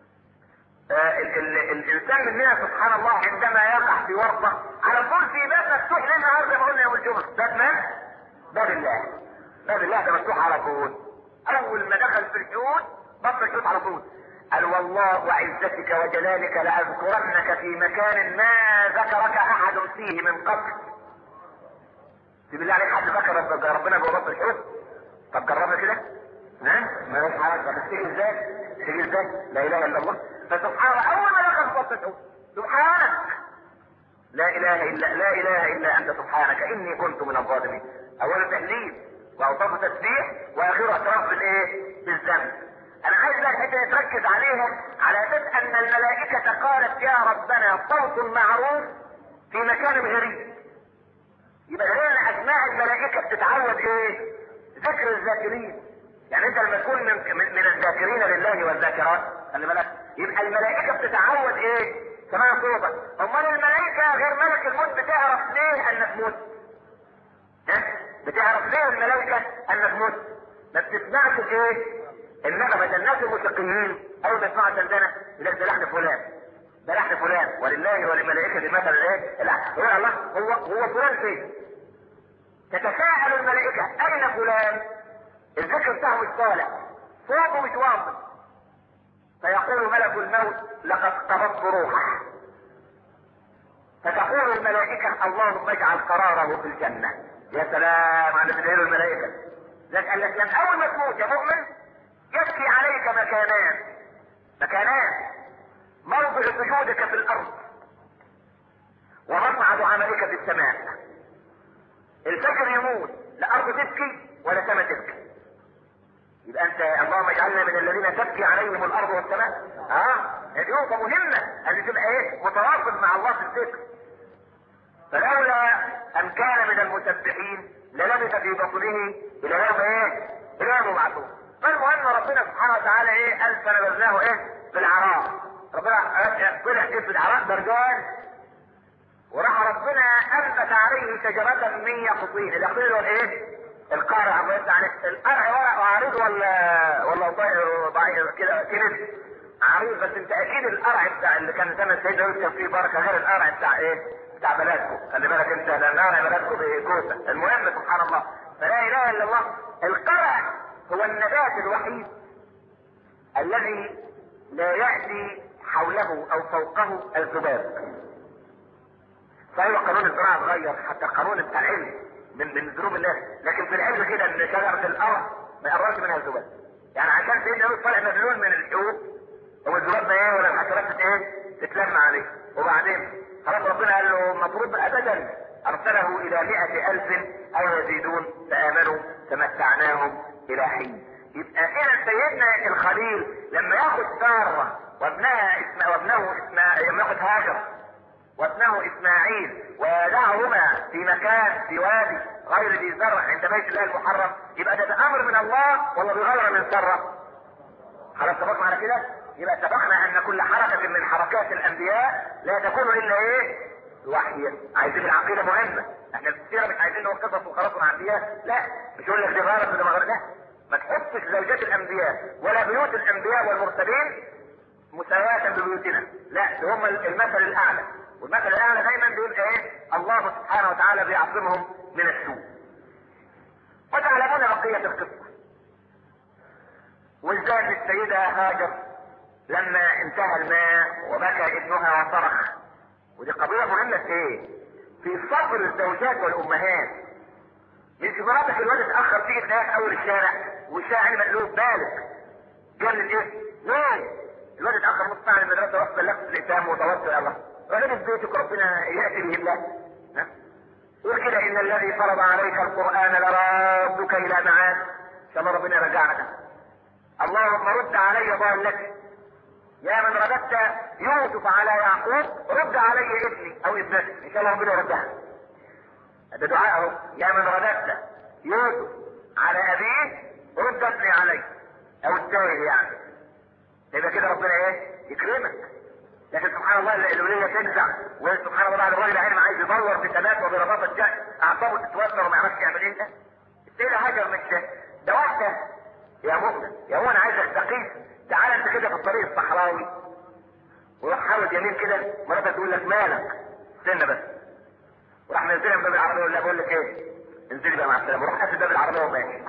آه ال ال الانسان مننا سبحان الله عندما يقع في ورطه على طول في باب مفتوح ليه النهارده ما قلنا يوم الجمعه باب من؟ باب الله باب الله ده مفتوح على طول اول ما دخل في الحوت بطل الحوت على طول قال والله وعزتك وجلالك لاذكرنك في مكان ما ذكرك احد فيه من قبل بالله عليك حد ذكر ربنا جوه بطن الحوت طب جربنا كده ها ما فيش حاجه طب تيجي ازاي تيجي ازاي لا اله الا الله فسبحان الله اول ما دخل في بطن الحوت سبحانك لا اله الا لا اله الا انت سبحانك اني كنت من الظالمين اولا تهليل واوصاف تسبيح واخره اعتراف بالايه بالذنب انا عايز بقى الحته تركز عليها على اساس ان الملائكه قالت يا ربنا صوت معروف في مكان غريب يبقى هنا اسماء الملائكه بتتعود ايه ذكر الذاكرين يعني انت لما تكون من, من, من الذاكرين لله والذاكرات خلي بالك يبقى الملائكه بتتعود ايه سماع صوتك امال الملائكه غير ملك الموت بتعرف ليه انك موت ها بتعرف ليه الملائكه انك موت ما بتسمعش ايه النغمه ده الناس الموسيقيين اول ما يسمعوا سندنه يقول ده لحن فلان ده لحن فلان ولله ولملائكته مثلا ايه يقول الله هو هو فلان فين تتساءل الملائكه اين فلان الذكر بتاعه مش طالع صوته مش واصل فيقول ملك الموت لقد قبضت روحه فتقول الملائكة اللهم اجعل قراره في الجنة يا سلام على تدعيله الملائكة لك قال لك لما اول ما تموت يا مؤمن يبكي عليك مكانان مكانان موضع سجودك في الارض ومصعد عملك في السماء الفجر يموت لا ارض تبكي ولا سماء تبكي يبقى انت اللهم اجعلنا من الذين تبكي عليهم الارض والسماء اه هذه نقطه مهمه ان تبقى ايه متواصل مع الله في الذكر فلولا ان كان من المسبحين للبث في بطنه الى يوم ايه الى يوم يبعثون فالمهم ربنا سبحانه وتعالى ايه قال فنبذناه ايه بالعراء ربنا طلع ايه في العراء برجان وراح ربنا انبت عليه شجرة من يقطين اليقطين اللي هو الايه القارع يعني القرع ورق عريض ولا ولا ضعيف كده كده عريض بس انت اكيد القرع بتاع اللي كان زمن سيدنا يوسف كان فيه بركه غير القرع بتاع ايه؟ بتاع بلدكم خلي بالك انت لان قرع بلدكم بكوسه المهم سبحان الله فلا اله الا الله القرع هو النبات الوحيد الذي لا ياتي حوله او فوقه الذباب صحيح قانون الزراعه اتغير حتى القانون بتاع العلم من من ذنوب الناس لكن في العلم كده ان شجره القرع ما يقربش منها الذباب يعني عشان سيدنا يوسف طالع مبلول من الحبوب هو الذباب ما ايه ولا الحشرات ايه تتلم عليه وبعدين خلاص ربنا قال له مفروض ابدا ارسله الى مئة الف او يزيدون فامنوا فمتعناهم الى حين يبقى اذا سيدنا الخليل لما ياخد ساره وابنها اسم وابنه اسماعيل لما ياخد هاجر وابنه اسماعيل ويدعهما في مكان في وادي غير ذي زرع عند بيت الله المحرم يبقى ده بامر من الله ولا بغير من سره خلاص اتفقنا على كده يبقى اتفقنا ان كل حركة من حركات الانبياء لا تكون الا ايه وحي عايزين العقيدة مهمة احنا السيرة مش عايزين نقول قصص وخلاص مع الانبياء لا مش يقول لك دي غلط ولا ما غلط لا ما تحطش زوجات الانبياء ولا بيوت الانبياء والمرسلين مساواة ببيوتنا لا ده هم المثل الاعلى والمثل الاعلى دايما بيبقى ايه الله سبحانه وتعالى بيعصمهم من السوء وتعلمون بقية القصة ولذلك السيدة هاجر لما انتهى الماء وبكى ابنها وصرخ ودي قضية مهمة في ايه؟ في صبر الزوجات والامهات مش مراتك الواد اتأخر تيجي تلاقيها في اول الشارع والشارع مقلوب بالك جنن ايه؟ ليه؟ الواد اتأخر نص ساعة المدرسة رحت بلغت الإتام وتوصل يا الله راجل في بيتك ربنا يأتي به الله ها؟ يقول كده إن الذي فرض عليك القرآن لرادك إلى معاد إن شاء الله ربنا يرجعنا اللهم رد علي ضالتي يا من رددت يوسف على يعقوب رد علي ابني او ابنتي ان شاء الله ربنا يردها ده دعاء اهو يا من رددت يوسف على ابيه رد ابني علي او التاني يعني يبقى كده ربنا ايه يكرمك لكن سبحان الله الوليه تنزع وسبحان الله بعد الراجل عين عايز يدور بثبات وبرباطه جهل اعصابه تتوتر وما يعرفش يعمل ايه السيده هاجر مش ده واحده يا مؤمن يا هو انا عايزك تقيس تعال انت كده في الطريق الصحراوي وروح حاول يمين كده مراتك تقول لك مالك استنى بس وراح منزلها من باب العربيه ولا بقول لك ايه انزلي بقى مع السلامه وروح قافل باب العربيه وماشي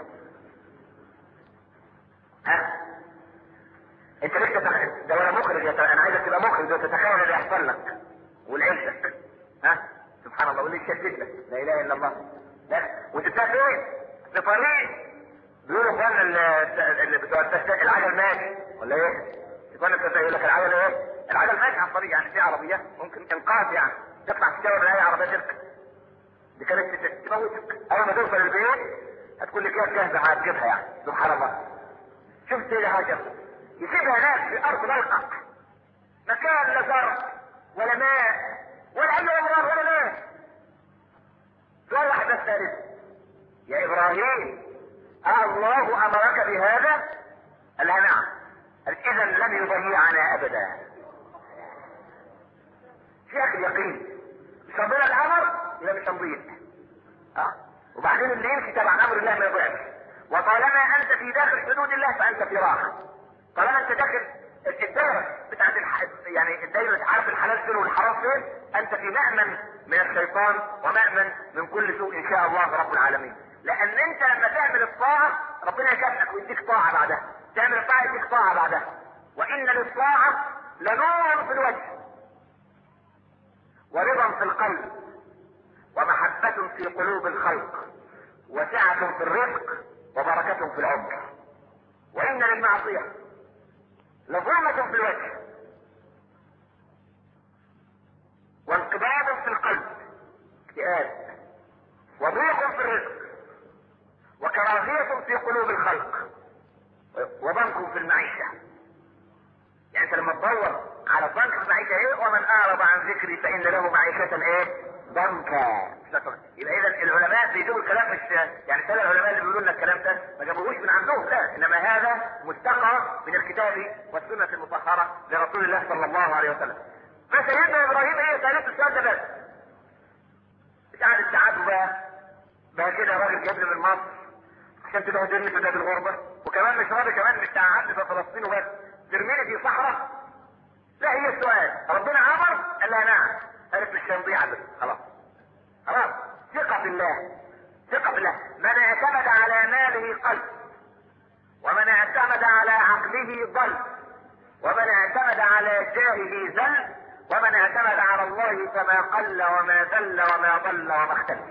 ها انت لسه تخ... ده ولا مخرج يا ترى انا عايزك تبقى مخرج وتتخيل اللي يحصل لك ولعيلتك ها سبحان الله واللي يشدد لك لا اله الا الله لا وتبقى فين؟ في طريق بيقولوا اخوانا اللي, اللي بتوع العجل ماشي ولا ايه؟ اخوانا يقول لك العجل ايه؟ العجل ماشي على الطريق يعني في عربيات ممكن انقاذ يعني تطلع تشاور من اي عربيه تركب دي كانت تموتك اول ما توصل البيت هتكون لك جاهزه هتجيبها يعني سبحان الله شوف سيدة هاجر يسيبها ناس في ارض ملقى مكان لا زرع ولا ماء ولا اي امراض ولا ماء سؤال واحد بس ثالث يا ابراهيم الله امرك بهذا قال لها نعم اذا لن يضيعنا ابدا في اخر يقين مش ربنا الامر يبقى مش هنضيع اه وبعدين اللي يمشي تبع امر الله ما يضيعش وطالما انت في داخل حدود الله فانت في راحه طالما انت داخل الدائره بتاعت الح... يعني الدائره عارف الحلال فين والحرام فين انت في مأمن من الشيطان ومأمن من كل سوء ان شاء الله رب العالمين لان انت لما تعمل الطاعة ربنا يكافئك ويديك طاعة بعدها تعمل الطاعة يديك طاعة بعدها وان للطاعة لنور في الوجه ورضا في القلب ومحبة في قلوب الخلق وسعة في الرزق وبركة في العمر وان للمعصية لظلمة في الوجه وانقباض في القلب اكتئاب وضيق في الرزق وكراهية في قلوب الخلق وضنك في المعيشة يعني انت لما تدور على الضنك في المعيشة ايه ومن اعرض عن ذكري فان له معيشة ايه ضنكا يبقى اذا العلماء بيجيبوا الكلام مش يعني سال العلماء اللي بيقولوا لنا الكلام ده ما جابوهوش من عندهم لا انما هذا مستقى من الكتاب والسنه المطهره لرسول الله صلى الله عليه وسلم فسيدنا ابراهيم ايه سالته السؤال ده بس مش قاعد استعادوا بقى بقى كده راجل جاب لي من مصر عشان تبهدلني في باب الغربه وكمان مش راضي كمان مش تعبني في فلسطين وبس ترميني في صحراء لا هي السؤال ربنا امر قال لها نعم قالت مش هنضيع بس خلاص خلاص ثقة بالله ثقة بالله من اعتمد على ماله قلب ومن اعتمد على عقله ضل ومن اعتمد على جاهه زل ومن اعتمد على الله فما قل وما ذل وما ضل وما اختلف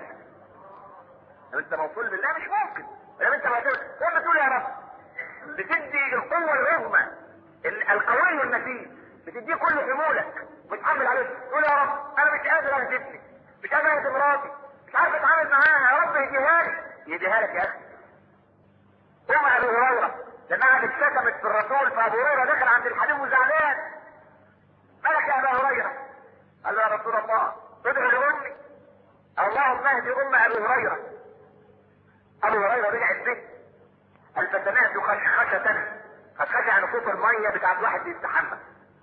لو انت موصول بالله مش ممكن لو انت ما تقول لما تقول يا رب بتدي القوة العظمى القوي المتين بتديه كل حمولك بتحمل عليه تقول يا رب انا مش قادر اهدفني مش قادر اهدف مراتي مش عارف اتعامل معاها يا رب يديها لي يديها لك يا اخي ام ابي هريره لما قعدت شتمت في الرسول فابو هريره دخل عند الحبيب وزعلان مالك يا ابا هريره قال له يا رسول الله ادعو لامي اللهم اهدي ام ابي هريره ابو هريره رجع البيت قال فسمعت خشخشه خشخشه عن صوت الميه بتاعت واحد بيستحمى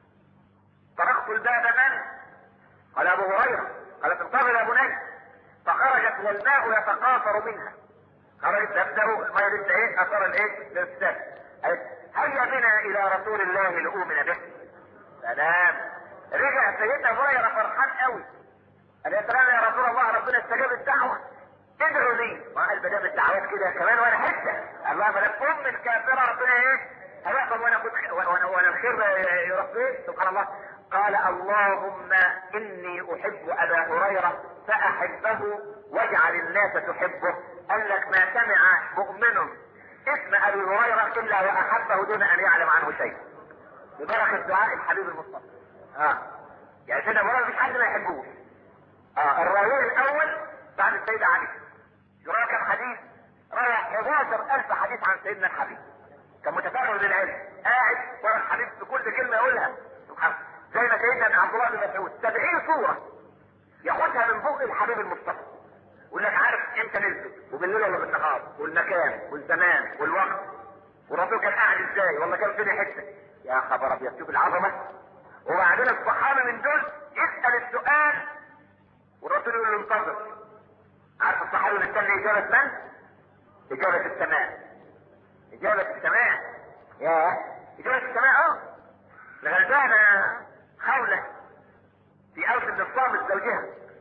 طرقت الباب من قال ابو هريره قالت انتظر يا بني فخرجت والماء يتقاطر منها خرجت تبدا الماء لسه ايه اثر الايه الارتسال قالت هيا بنا الى رسول الله لأؤمن به سلام رجع سيدنا ابو هريره فرحان قوي قال يا سلام يا رسول الله ربنا استجاب الدعوه ادعوا لي وقال بدأ الدعوات كده كمان وانا حته الله ما ام الكافره ربنا ايه هيحصل وانا كنت وانا وانا الخير يربيه سبحان الله قال اللهم اني احب ابا هريره فاحبه واجعل الناس تحبه قال لك ما سمع مؤمن اسم ابي هريره الا واحبه دون ان يعلم عنه شيء ببركه دعاء الحبيب المصطفى اه يعني سيدنا ابو هريره مفيش حد ما يحبوش اه الراوي الاول بعد السيد علي يروى كم حديث روى 11000 حديث عن سيدنا الحبيب كان متفرغ للعلم قاعد ورا الحبيب في كل كلمه يقولها سبحان زي ما سيدنا ابن عبد الله بن مسعود 70 صوره ياخدها من بق الحبيب المصطفى يقول لك عارف امتى نزل وبالليل ولا بالنهار والمكان والزمان والوقت والرسول كان قاعد ازاي ولا كان فين حته يا خبر ابيض شوف العظمه وبعدين الصحابه من دول يسال السؤال والرسول يقول له انتظر عارف الصحابي مستني اجابه من؟ اجابه السماء اجابه السماء يا اجابه السماء اه لغلبانه خولة في أوس بن الصامت زوجها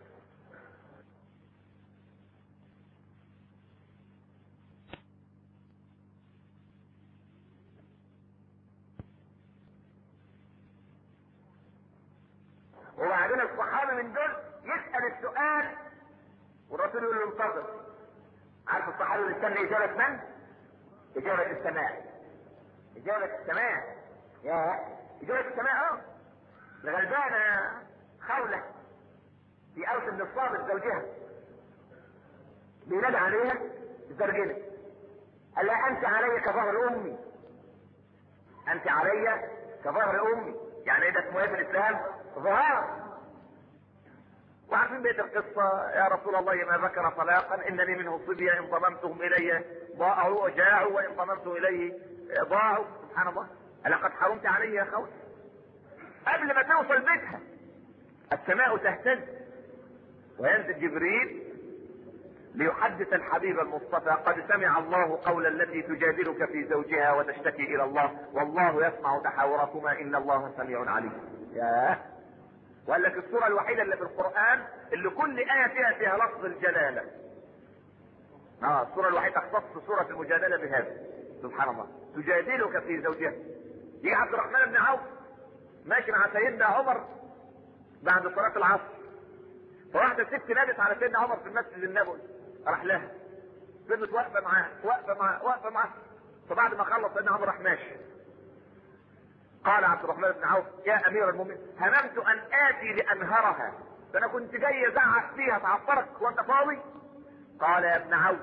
وبعدين الصحابي من دول يسأل السؤال والرسول يقول له انتظر عارف الصحابي اللي استنى إجابة من؟ إجابة السماء إجابة السماء يا إجابة السماء اه الغلبانة خولة في أوس بن الصامت زوجها بينادى عليها الزرجنة قال لها أنت علي كظهر أمي أنت علي كظهر أمي يعني إيه ده اسمه إيه في الإسلام؟ ظهار وعارفين بيت القصة يا رسول الله ما ذكر طلاقا إنني منه صبية إن ضممتهم إلي ضاعوا وجاعوا وإن ضممت إليه ضاعوا سبحان الله ألقد حرمت علي يا خوت قبل ما توصل بيتها السماء تهتز وينزل جبريل ليحدث الحبيب المصطفى قد سمع الله قول التي تجادلك في زوجها وتشتكي الى الله والله يسمع تحاوركما ان الله سميع عليم ياه وقال لك السورة الوحيدة اللي في القرآن اللي كل آية فيها فيها لفظ الجلالة. اه السورة الوحيدة تختص سورة المجادلة بهذا. سبحان الله. تجادلك في زوجها. يجي عبد الرحمن بن عوف ماشي مع سيدنا عمر بعد صلاة العصر فواحدة ست نادت على سيدنا عمر في المسجد النبوي راح لها فضلت واقفة معاه واقفة معاه واقفة معاه فبعد ما خلص سيدنا عمر راح ماشي قال عبد الرحمن بن عوف يا امير المؤمنين هممت ان اتي لانهرها فانا كنت جاي ازعق فيها تعطرك وانت فاضي قال يا ابن عوف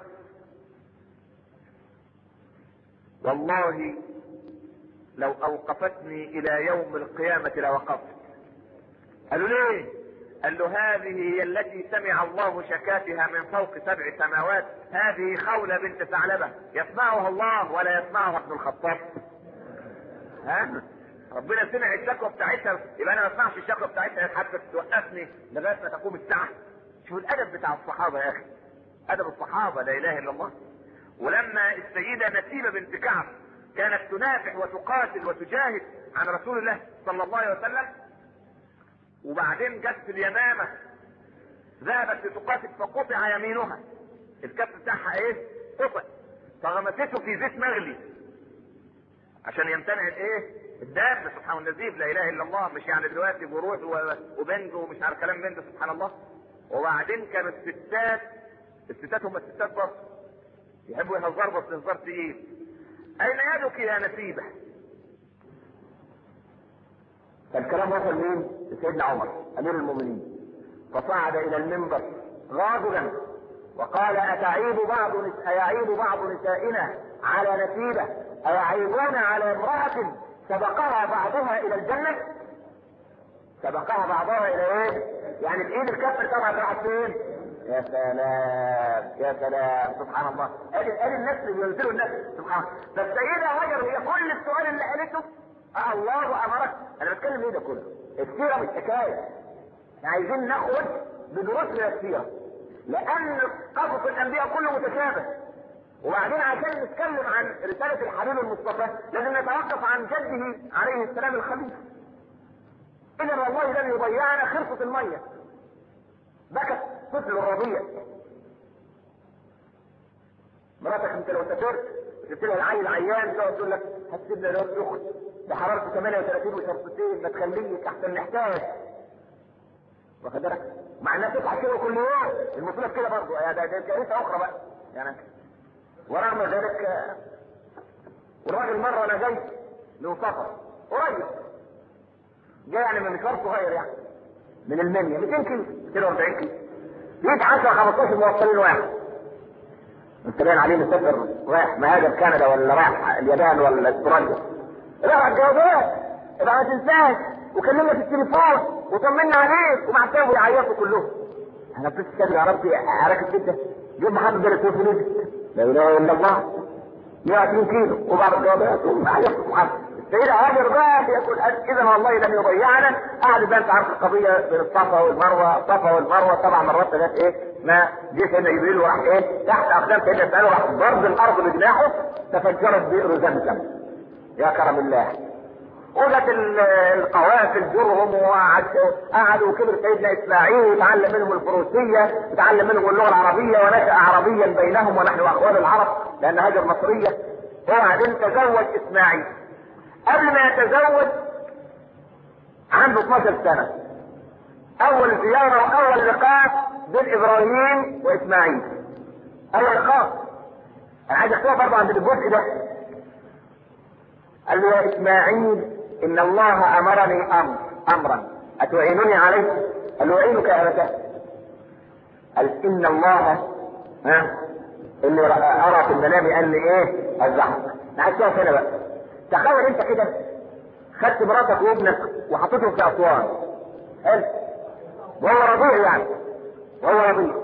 والله لو اوقفتني الى يوم القيامة لوقفت قالوا ليه قال له هذه هي التي سمع الله شكاتها من فوق سبع سماوات هذه خولة بنت ثعلبة يسمعها الله ولا يسمعها ابن الخطاب ها ربنا سمع الشكوى بتاعتها يبقى انا ما اسمعش الشكوى بتاعتها حتى توقفني لغايه ما تقوم الساعه شوف الادب بتاع الصحابه يا اخي ادب الصحابه لا اله الا الله ولما السيده نسيبه بنت كعب كانت تنافح وتقاتل وتجاهد عن رسول الله صلى الله عليه وسلم وبعدين جت في اليمامه ذهبت لتقاتل فقطع يمينها الكف بتاعها ايه؟ قطع فغمسته في زيت مغلي عشان يمتنع الايه؟ الدم سبحان النزيف لا اله الا الله مش يعني دلوقتي بروح وبنج ومش عارف كلام من ده سبحان الله وبعدين كانوا الستات الستات هم الستات برضه يحبوا يهزروا بس هزار تقيل اين يدك يا نسيبه؟ فالكلام وصل مين؟ لسيدنا عمر امير المؤمنين فصعد الى المنبر غاضبا وقال اتعيب بعض نس... ايعيب بعض نسائنا على نسيبه ايعيبون على امراه سبقها بعضها الى الجنه سبقها بعضها الى ايه؟ يعني بايد الكف طبعا راحت فين؟ يا سلام يا سلام سبحان الله ادي ادي الناس اللي بينزلوا الناس سبحان الله فالسيده هاجر هي كل السؤال اللي قالته آه الله امرك انا بتكلم ايه ده كله السيره مش حكايه احنا عايزين ناخد بدروس من السيره لان قصص الانبياء كله متشابه وبعدين عشان نتكلم عن رسالة الحبيب المصطفى لازم نتوقف عن جده عليه السلام الخليفة. إذا والله لن يضيعنا خرصة المية. بكت طفل الرضيع. مراتك انت لو سافرت جبت لها العيل عيان تقعد تقول لك هتسيب لي الواد يخرج ده حرارته 38 وشرطتين ما تخليك احسن نحتاج. واخد بالك؟ مع انها تطلع كده كل يوم المصيبه كده برضه ده ده كارثه اخرى بقى يعني ورغم ذلك والراجل مرة أنا جاي له سفر قريب جاي يعني من مشوار صغير يعني من المنيا 200 كيلو 240 كيلو جيت 10 15 موصلين واحد انت باين عليه مسافر رايح مهاجر كندا ولا رايح اليابان ولا استراليا رايح الجوابات يبقى ما تنساش وكلمنا في التليفون وطمنا عليك ومع السلامه يعيطوا كلهم انا بس يا ربي حركه جدا جيب محمد بن فلوس لا اله الا الله 120 كيلو وبعض الجوابات السيدة هاجر بقى يقول اذا والله لم يضيعنا قعد بقى انت عارف القضيه بين الصفا والمروه الصفا والمروه طبعا مرات جت ايه ما جه سيدنا جبريل وراح ايه تحت اقدام سيدنا اسماعيل وراح ضرب الارض بجناحه تفجرت بئر زمزم يا كرم الله وجت القوافل جرهم وقعدوا وكبر سيدنا اسماعيل وتعلم منهم الفروسيه وتعلم منهم اللغه العربيه ونشا عربيا بينهم ونحن اخوان العرب لان هاجر مصريه وبعدين تزوج اسماعيل قبل ما يتزوج عنده 12 سنه اول زياره واول لقاء بين ابراهيم واسماعيل اول لقاء انا عايز احكيها برضه عند الجزء ده قال له يا اسماعيل ان الله امرني امر امرا اتعينني عليه قال له اعينك يا ابتاه قال ان الله ها اني ارى في المنام اني ايه اذبحك عايز تقف هنا بقى تخيل انت كده خدت مراتك وابنك وحطيتهم في اسوان حلو وهو رضيع يعني وهو رضيع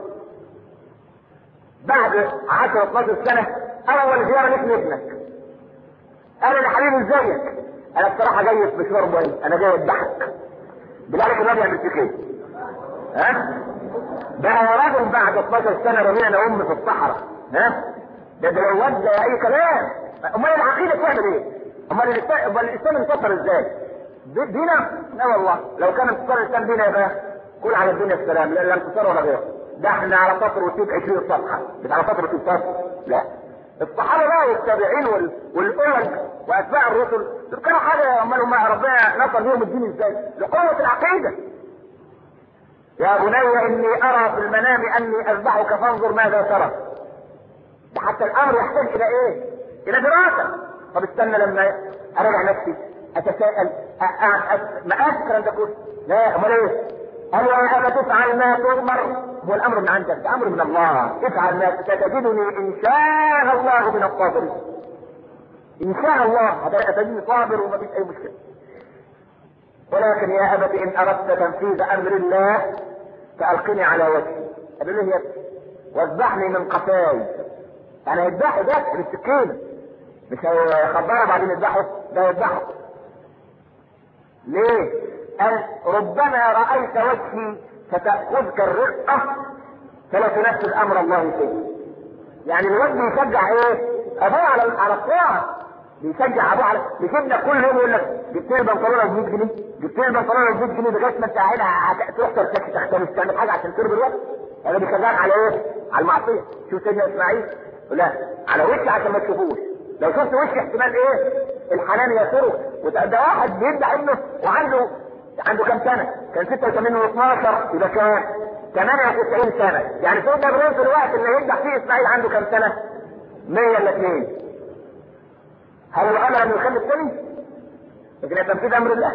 بعد 10 12 سنه اول زياره لك لابنك انا يا حبيبي ازيك انا بصراحه جاي في مشوار مهم انا جاي اذبحك بالله الراجل يعمل فيك ايه؟ ها؟ ده يا راجل بعد 12 سنه رمينا ام في الصحراء ها؟ ده ده لو ودى اي كلام امال العقيده تعمل ايه؟ امال الاسلام امال الاسلام انتصر ازاي؟ دينا؟ لا والله لو كان انتصار الاسلام دينا يبقى كل على الدنيا السلام لا لا انتصار ولا غيره ده احنا على سطر وتيب 20 صفحه مش على سطر وتيب صفحه لا الصحابه بقى والتابعين وال... والامم واتباع الرسل دول كانوا حاجه امال هم ربنا نصر بيهم الدين ازاي؟ لقوه العقيده. يا بني اني ارى في المنام اني اذبحك فانظر ماذا ترى. ده حتى الامر يحتاج الى ايه؟ الى دراسه. طب استنى لما اراجع نفسي اتساءل ما الكلام ده كله؟ لا امال ايه؟ قال يا ابا تفعل ما تؤمر هو الامر من عندك ده امر من الله افعل ما ستجدني ان شاء الله من الصابرين ان شاء الله هتجدني صابر وما فيش اي مشكله ولكن يا ابت ان اردت تنفيذ امر الله فالقني على وجهي قال له يا ابني واذبحني من قفاي يعني يذبحه ده بالسكينه مش هيخبره بعدين يذبحه ده يذبحه ليه؟ قال ربما رايت وجهي فتاخذك الرقه فلا تنفذ امر الله فيه يعني الوجه يشجع ايه؟ ابوه على على الطاعه بيشجع ابوه على بيجيبنا كل يوم يقول لك جبت لي بنطلون ب 100 جنيه جبت لي بنطلون ب 100 جنيه لغايه ما انت عينها تروح ترتكي تحتمس تعمل حاجه عشان تربي الوقت انا بيشجعك على ايه؟ على المعصيه شوف سيدنا اسماعيل لا على وشي عشان ما تشوفوش لو شفت وشي احتمال ايه؟ الحنان يسره ده واحد بيدعي انه وعنده عنده كام سنه؟ كان 86 و12 يبقى كام؟ 98 سنه يعني سيدنا ابراهيم في الوقت اللي ينجح فيه اسماعيل عنده كام سنه؟ 100 ولا 2 هل هو امر ان يخلي الثاني؟ لكن تنفيذ امر الله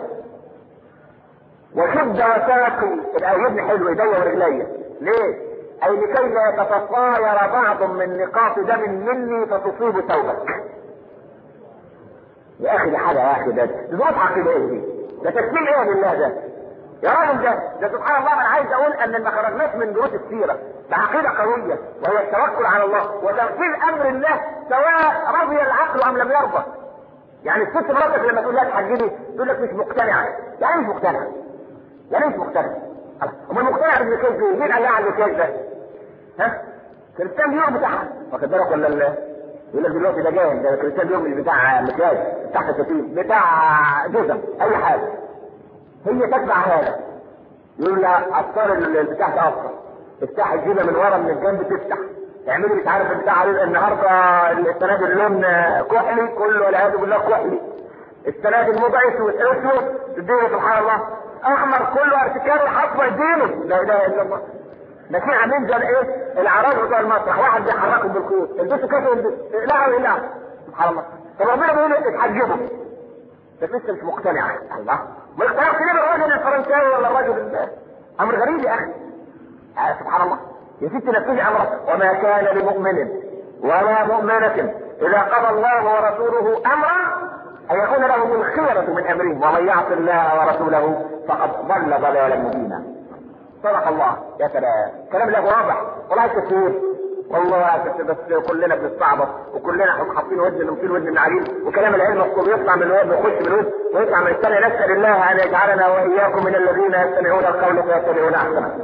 وشد وساقي يبقى ابن حلو ايديا ورجليا ليه؟ اي لكي لا يتطاير بعض من نقاط دم مني فتصيب ثوبك يا اخي دي حاجه يا اخي ده ظروف عقيده ايه دي؟ ده تسليم ايه لله ده؟ يا راجل ده ده سبحان الله انا عايز اقول ان ما خرجناش من دروس السيره بعقيده قويه وهي التوكل على الله وتنفيذ امر الله سواء رضي العقل ام لم يرضى. يعني الست مراتك لما تقول لها تحجبي تقول لك مش مقتنعه، يعني مش مقتنعه. يعني مش مقتنعه. امال مقتنع بالمكياج ده مين قال لها على المكياج ده؟ ها؟ كريستيان ديور بتاعها واخد بالك ولا ال يقول لك دلوقتي ده جاي ده كريستيان ديور مش بتاع مكياج بتاع كتاتين بتاع جزم اي حاجه هي تتبع هذا يقول لها اثار البتاع ده اثر افتح الجيبه من ورا من الجنب تفتح اعملي مش عارف البتاع النهارده السنه دي اللون كحلي كله والعياذ بالله كحلي السنه دي الموضه اسود اسود تديله سبحان الله احمر كله ارتكاب حصبه يديله لا اله الا الله ده في عاملين زي ايه العراج بتوع المسرح واحد بيحركهم بالخيوط البسوا كده والبسوا لا لا سبحان الله طب ربنا بيقول اتحجبوا بس لسه مش مقتنع الله ما اقتنعش ليه بالراجل الفرنساوي ولا الراجل امر غريب يا اخي آه سبحان الله يا ست نفذي امرك وما كان لمؤمن ولا مؤمنة اذا قضى الله ورسوله امرا ان يكون لهم الخيرة من امرهم ومن يعص الله ورسوله فقد ضل ضلالا مبينا صدق الله يا سلام كلام له واضح والله كثير والله بس كلنا بنستعبط وكلنا حاطين ودن وفين ودن من عليم وكلام العلم مطلوب يطلع من الواد ويخش من الواد ويطلع من الثانية نسأل الله أن يجعلنا وإياكم من الذين يستمعون القول فيتبعون أحسنه.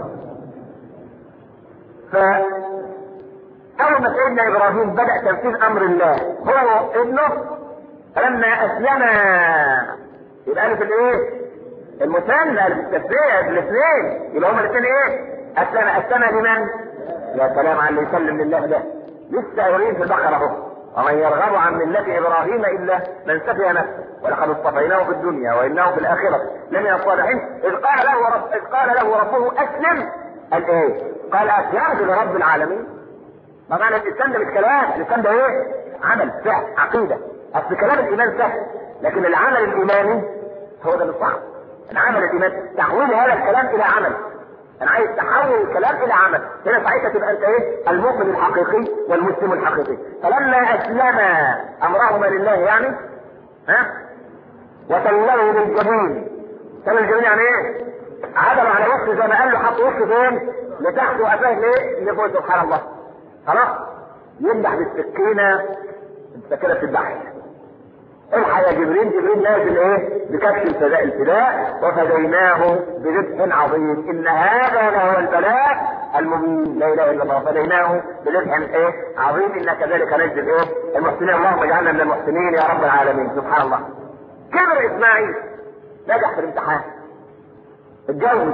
ف أول ما سيدنا إبراهيم بدأ تنفيذ أمر الله هو ابنه فلما أسلم يبقى ألف الإيه؟ المثنى التسبيح الاثنين يبقى هما الاثنين ايه؟ اسلم اسلم لمن؟ يا سلام على اللي يسلم لله ده لسه قايلين في البقره اهو ومن يرغب عن ملة ابراهيم الا من سفه نفسه ولقد اصطفيناه في الدنيا وانه في الاخره لمن الصالحين اذ قال له رب اذ قال له ربه اسلم قال ايه؟ قال اسلمت لرب العالمين ما معنى الاسلام ده مش كلام الاسلام ده ايه؟ عمل فعل عقيده اصل كلام الايمان سهل لكن العمل الايماني هو ده اللي صعب العمل الايمان تحويل هذا الكلام الى عمل انا عايز تحول الكلام الى عمل هنا ساعتها تبقى انت ايه المؤمن الحقيقي والمسلم الحقيقي فلما اسلم امرهما لله يعني ها وتلوه للجبين تلوه للجبين يعني ايه عدم على وشه زي ما قال له حط وشه فين لتحت وقفاه ليه لفوق سبحان الله خلاص يمدح بالسكينه انت كده بتذبحها الحق يا جبريل جبريل نازل ايه بكشف الفداء الفداء وفديناه بذبح عظيم ان هذا لهو البلاء المبين لا اله الا الله فديناه بذبح ايه عظيم ان كذلك نجزي ايه المحسنين اللهم اجعلنا من المحسنين يا رب العالمين سبحان الله كبر اسماعيل نجح في الامتحان اتجوز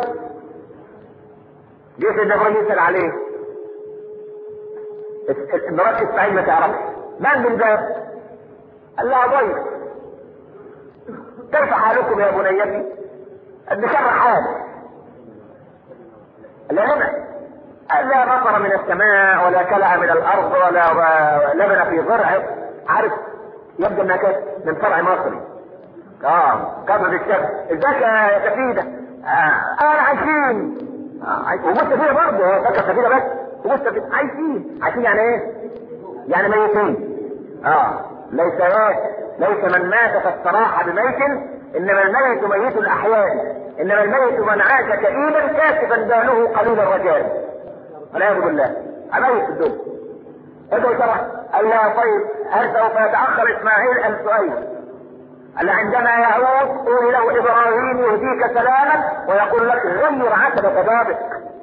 جه سيدنا ابراهيم يسال عليه مرات اسماعيل ما تعرفش من من ده قال لها ضيف كيف حالكم يا بنيتي؟ قد كان حال قال لها هنا قال لا مطر من السماء ولا كلأ من الارض ولا لبن في زرع عارف يبدو انها كانت من فرع مصري اه كبر الشمس ازيك يا سفيدة آه انا عايشين آه ومستفيدة برضه فاكر سفيدة بس ومستفيدة عايشين عايشين يعني ايه؟ يعني ميتين اه ليس ايه ليس من مات فاستراح بميت انما الميت ميت الاحيان انما الميت من عاش كئيبا كاسبا باله قليل الرجال والعياذ بالله عميت في الدنيا ادعو ترى قال لا طيب هل سوف يتاخر اسماعيل ام سؤيل قال عندما يعود قول له ابراهيم يهديك سلاما ويقول لك غير عتبة بابك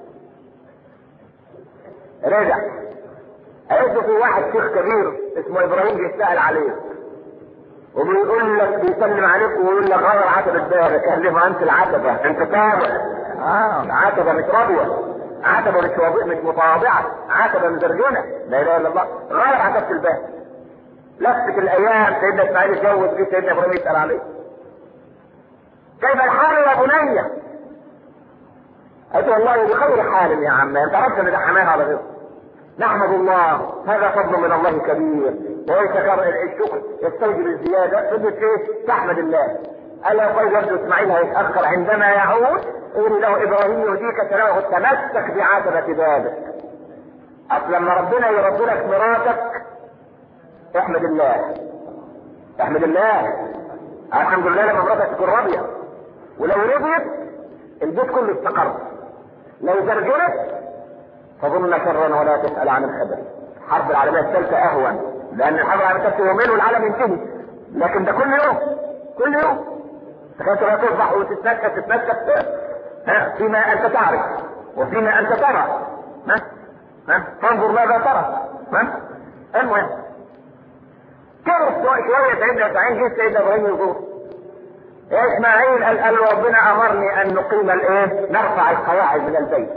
رجع قالت في واحد شيخ كبير اسمه ابراهيم بيسأل عليه وبيقول لك بيسلم عليك ويقول لك غير عتبة بابك قال لي ما انت العتبة انت تابع اه العتبة مش راضية عتبة مش واضح مش متواضعة عتبة مزرجنة لا اله الا الله غير عتبة الباب لفت الايام سيدنا اسماعيل اتجوز فيه سيدنا ابراهيم يسأل عليه كيف الحال يا بني؟ قلت والله بخير حال يا عم انت عرفت ان ده حماه على غيره نحمد الله هذا فضل من الله كبير وليس الشكر يستوجب الزيادة فضلت ايه؟ تحمد الله ألا يقول يبدو اسماعيل هيتأخر عندما يعود قول له إبراهيم يهديك سلامه تمسك بعتبة بابك أصل لما ربنا يرد لك مراتك احمد الله احمد الله الحمد لله لما مراتك تكون راضية ولو رضيت البيت كله استقر لو زرجرت فظن شرا ولا تسأل عن الخبر الحرب العالمية الثالثة أهون لأن الحرب العالمية الثالثة يومين والعالم ينتهي لكن ده كل يوم كل يوم تخيل تبقى تصبح وتتنكت تتنكت ها فيما أنت تعرف وفيما أنت ترى ها ها فانظر ماذا ترى ها المهم كيف شوية سيدنا إسماعيل جه سيدنا إبراهيم يقول يا إسماعيل قال, قال ربنا أمرني أن نقيم الإيه؟ نرفع القواعد من البيت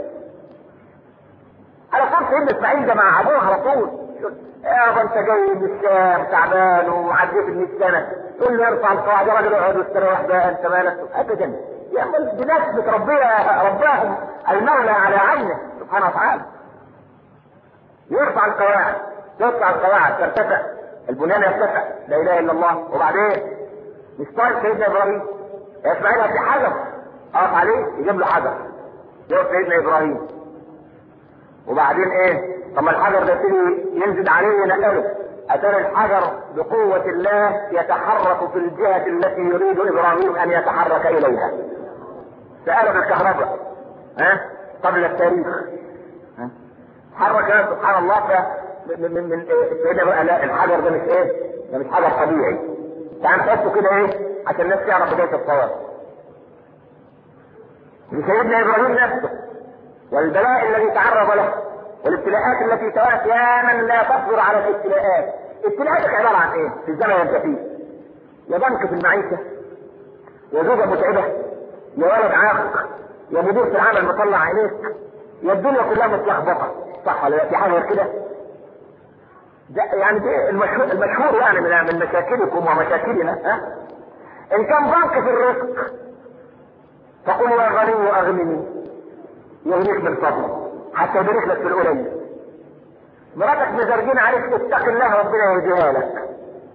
على طول سيدنا اسماعيل ده مع ابوه على طول يابا انت جاي من الشام تعبان وعديت من السنه تقول له ارفع القواعد يا راجل اقعد واستريح بقى انت مالك ابدا يا اخي بناس بتربيها رباهم المولى على عينه سبحانه وتعالى يرفع القواعد ترفع القواعد ترتفع البنيان يرتفع لا اله الا الله وبعدين مش طايق سيدنا ابراهيم يا اسماعيل في حجر اقف عليه يجيب له حجر يقف سيدنا ابراهيم وبعدين ايه طب الحجر ده تيجي ينزل عليه ينقله اتاري الحجر بقوة الله يتحرك في الجهة التي يريد ابراهيم ان يتحرك اليها سأل بالكهرباء ها قبل التاريخ ها حرك سبحان الله ف من من من سيدنا بقى لا الحجر ده مش ايه ده مش حجر طبيعي تعال نحطه كده ايه عشان الناس تعرف بداية الصواب سيدنا ابراهيم نفسه والبلاء الذي تعرض له والابتلاءات التي توات يا من لا تصبر على الابتلاءات ابتلاءاتك عبارة عن ايه في الزمن انت فيه يا ضنك في المعيشة يا زوجة متعبة يا ولد عاق يا مدير في العمل مطلع عينيك يا الدنيا كلها متلخبطة صح ولا لا في حاجة غير كده ده يعني ده المشهور, المشهور يعني من من مشاكلكم ومشاكلنا ها ان كان ضنك في الرزق فقل يا غني اغنني يغنيك من فضله حتى يبارك لك في القليل مراتك مزرجين عليك تتقي الله ربنا يهديها لك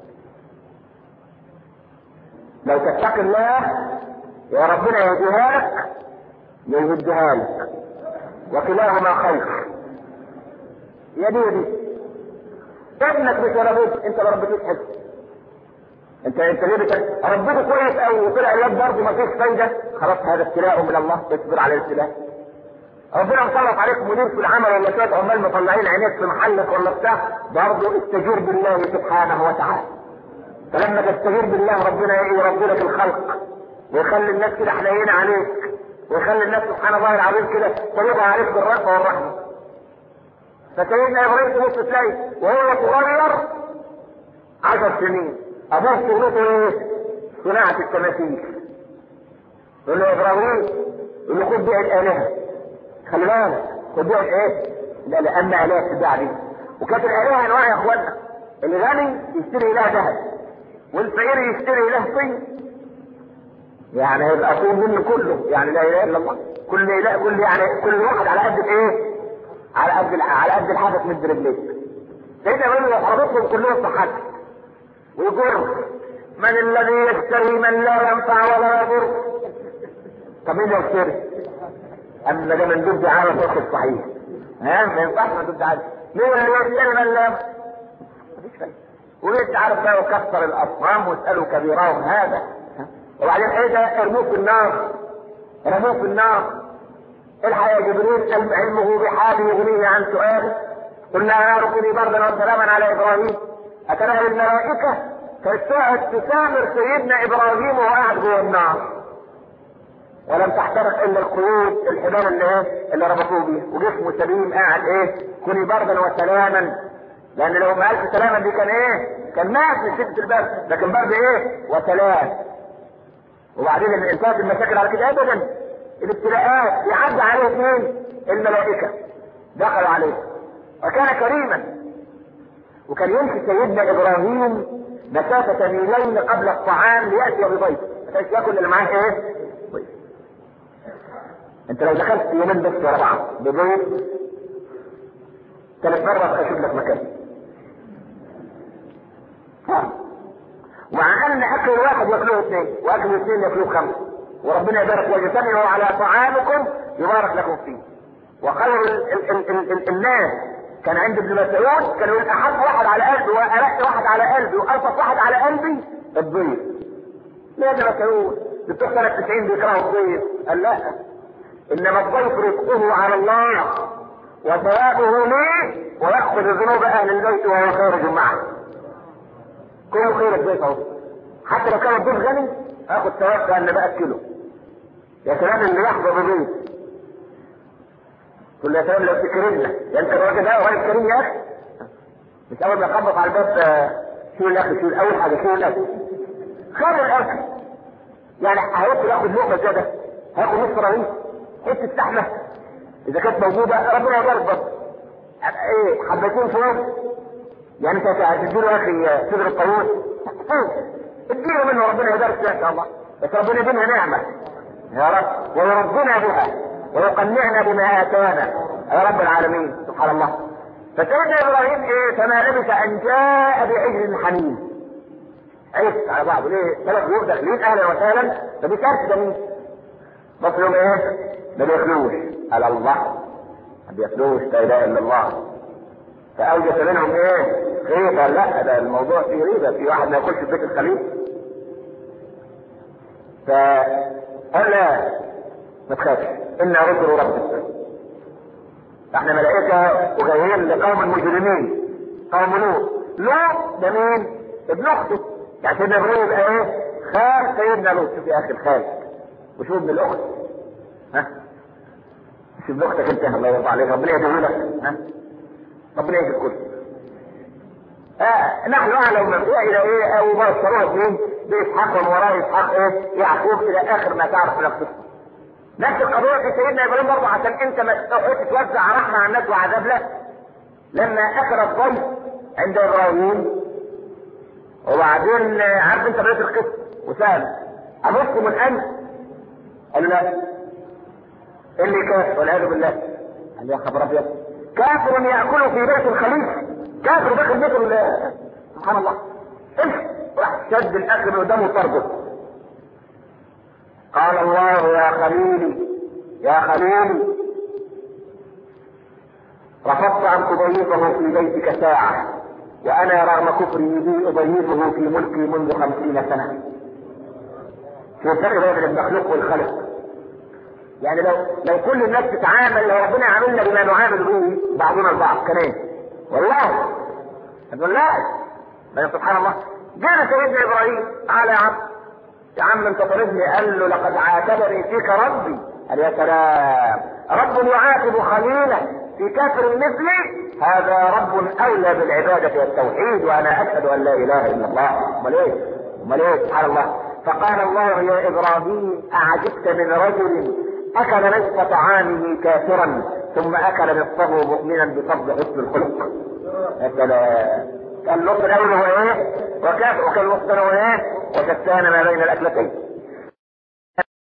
لو تتقي الله يا ربنا يهديها لك يهديها لك وكلاهما خير يا دي دي ابنك مش ربيت انت ما ربيتوش حلو انت انت ليه بت... ربيته كويس قوي وطلع الواد برضه ما فيش فايده خلاص هذا ابتلاء من الله اصبر على الابتلاء ربنا مسلط عليك مدير في العمل ولا شويه عمال مطلعين عينيك في محلك ولا بتاع برضه استجير بالله سبحانه وتعالى فلما تستجير بالله ربنا يربي لك الخلق ويخلي الناس كده حنينه عليك ويخلي الناس سبحان الله العظيم كده طريقها عليك بالرأفة والرحمة فسيدنا ابراهيم تبص تلاقي وهو صغير عشر سنين ابوه شغلته ايه؟ صناعة التماثيل يقول له يا ابراهيم يقول له خد بيع الالهه خلي بالك خد بيع ايه؟ لا لان الهه تباع دي وكانت الالهه انواع يا اخوانا الغني يشتري اله ذهب والفقير يشتري اله طين يعني هيبقى طين منه كله يعني لا اله الا الله كل اله كل يعني كل واحد على قد الايه؟ على قد على قد الحدث من رجليك سيدنا ابراهيم يحرصهم كلهم في حد ويقول من الذي يشتري من لا ينفع ولا يضر طب مين يشتري اما ده من ضد عالم فوق الصحيح ها ما ينفعش من ضد عالم مين اللي يشتري من لا ينفع مفيش فايده وليه عارف بقى يكسر الاصنام واسالوا كبيرهم هذا وبعدين ايه ده ارموه في النار رموه في النار الحق يا جبريل علمه بحاله يغنيه عن سؤاله قلنا يا نار كوني بردا وسلاما على ابراهيم اترى الملائكه كانت تقعد تسامر سيدنا ابراهيم وهو قاعد جوه النار ولم تحترق الا القيود الحبال اللي ايه اللي ربطوه بيه وجسمه سليم قاعد ايه كوني بردا وسلاما لان لو ما قالش سلاما دي كان ايه كان مات من شده البرد لكن برد ايه وسلام وبعدين انتهت المشاكل على كده ابدا الابتلاءات يعدي عليه اثنين الملائكه دخلوا عليه وكان كريما وكان يمشي سيدنا ابراهيم مسافه ميلين قبل الطعام لياتي بضيف ما كانش ياكل اللي معاه ايه؟ ضيف انت لو دخلت يومين بس ورا بعض بضيف ثلاث مرات اشوف لك مكان ها ومع ان اكل واحد ياكلوه اثنين واكل اثنين ياكلوه خمسه وربنا يبارك واجتمعوا على طعامكم يبارك لكم فيه وخير ال ال ال ال ال الناس كان عند ابن مسعود كان يقول احب واحد على قلبي وارق واحد على قلبي والطف واحد على قلبي الضيف ليه ابن مسعود بتوع سنه 90 بيكرهوا الضيف قال لا انما الضيف رزقه على الله وثوابه ليه ويأخذ ذنوب اهل البيت وهو خارج معه كله خير الضيف اهو حتى لو كان الضيف غني اخد ثواب كان باكله يا سلام اللي يحضر الضيف تقول له يا سلام لو تكرمنا يا انت الراجل ده راجل كريم يا اخي مش اول ما يخبط على الباب شيل الاكل شيل اول حاجه شيل الاكل خير الاكل يعني هياكل ياخد لقمه زياده هياخد نص رغيف حته لحمه اذا كانت موجوده ربنا يبارك برضه ايه حبتين فوق يعني انت هتديله يا اخي صدر الطاووس اديله منه ربنا يبارك فيها ان شاء الله بس ربنا يديمها نعمه يا رب ويربنا بها ويقنعنا بما اتانا يا رب العالمين سبحان الله فسيدنا ابراهيم ايه فما لبث ان جاء بعجل حنين عيش على بعض ليه ثلاث شهور داخلين اهلا وسهلا ما بيسالش ده مين بس لهم ايه ما بياكلوش على الله ما بياكلوش لا اله الا الله فاوجس منهم ايه خيبه لا ده الموضوع فيه ريبه في واحد ما ياكلش في بيت الخليل فقال لا ما تخافش انا رسل ربك احنا ملائكه وجايين لقوم مجرمين قوم لوط لوط ده مين؟ ابن اخته يعني سيدنا ابراهيم يبقى ايه؟ خال سيدنا لوط شوف يا اخي الخال وشوف ابن الاخت ها شوف ابن اختك انت الله يرضى عليك ربنا يدعو لك ها ربنا يجزي الكل آه نحن اعلم من فيها الى ايه او بشروها اثنين باسحاق ومن وراء اسحاق ايه يعقوب الى اخر ما تعرف من القصه نفس القضيه في سيدنا ابراهيم برضه عشان انت ما تقعدش توزع رحمه على الناس وعذاب لا لما اخر الضيف عند ابراهيم وبعدين عارف انت بقيه القصه وسال ابص من انت قال له لا اللي كافر والعياذ بالله قال يا خبر ابيض كافر ياكل في بيت الخليفه كافر داخل بيت ال- سبحان الله امشي راح شد الاكل من قدامه وطرده قال الله يا خليلي يا خليلي رفضت ان تضيفه في بيتك ساعه وانا رغم كفري به اضيفه في ملكي منذ خمسين سنه شو الفرق بين المخلوق والخلق يعني لو لو كل الناس تتعامل لو ربنا عاملنا بما نعامل به بعضنا البعض كمان والله والله بل سبحان الله جاء سيدنا ابراهيم قال يا عم يا عم انت طردني قال له لقد عاتبني فيك ربي قال يا سلام رب يعاتب خليله في كافر مثلي هذا رب اولى بالعباده والتوحيد وانا اشهد ان لا اله الا الله امال ايه امال ايه سبحان الله فقال الله يا ابراهيم اعجبت من رجل اكل نصف طعامه كافرا ثم اكل نصفه مؤمنا بفضل حسن الخلق يا سلام كان نص الاول هو ايه وكافر وكان نص هو ايه وشتان ما بين الاكلتين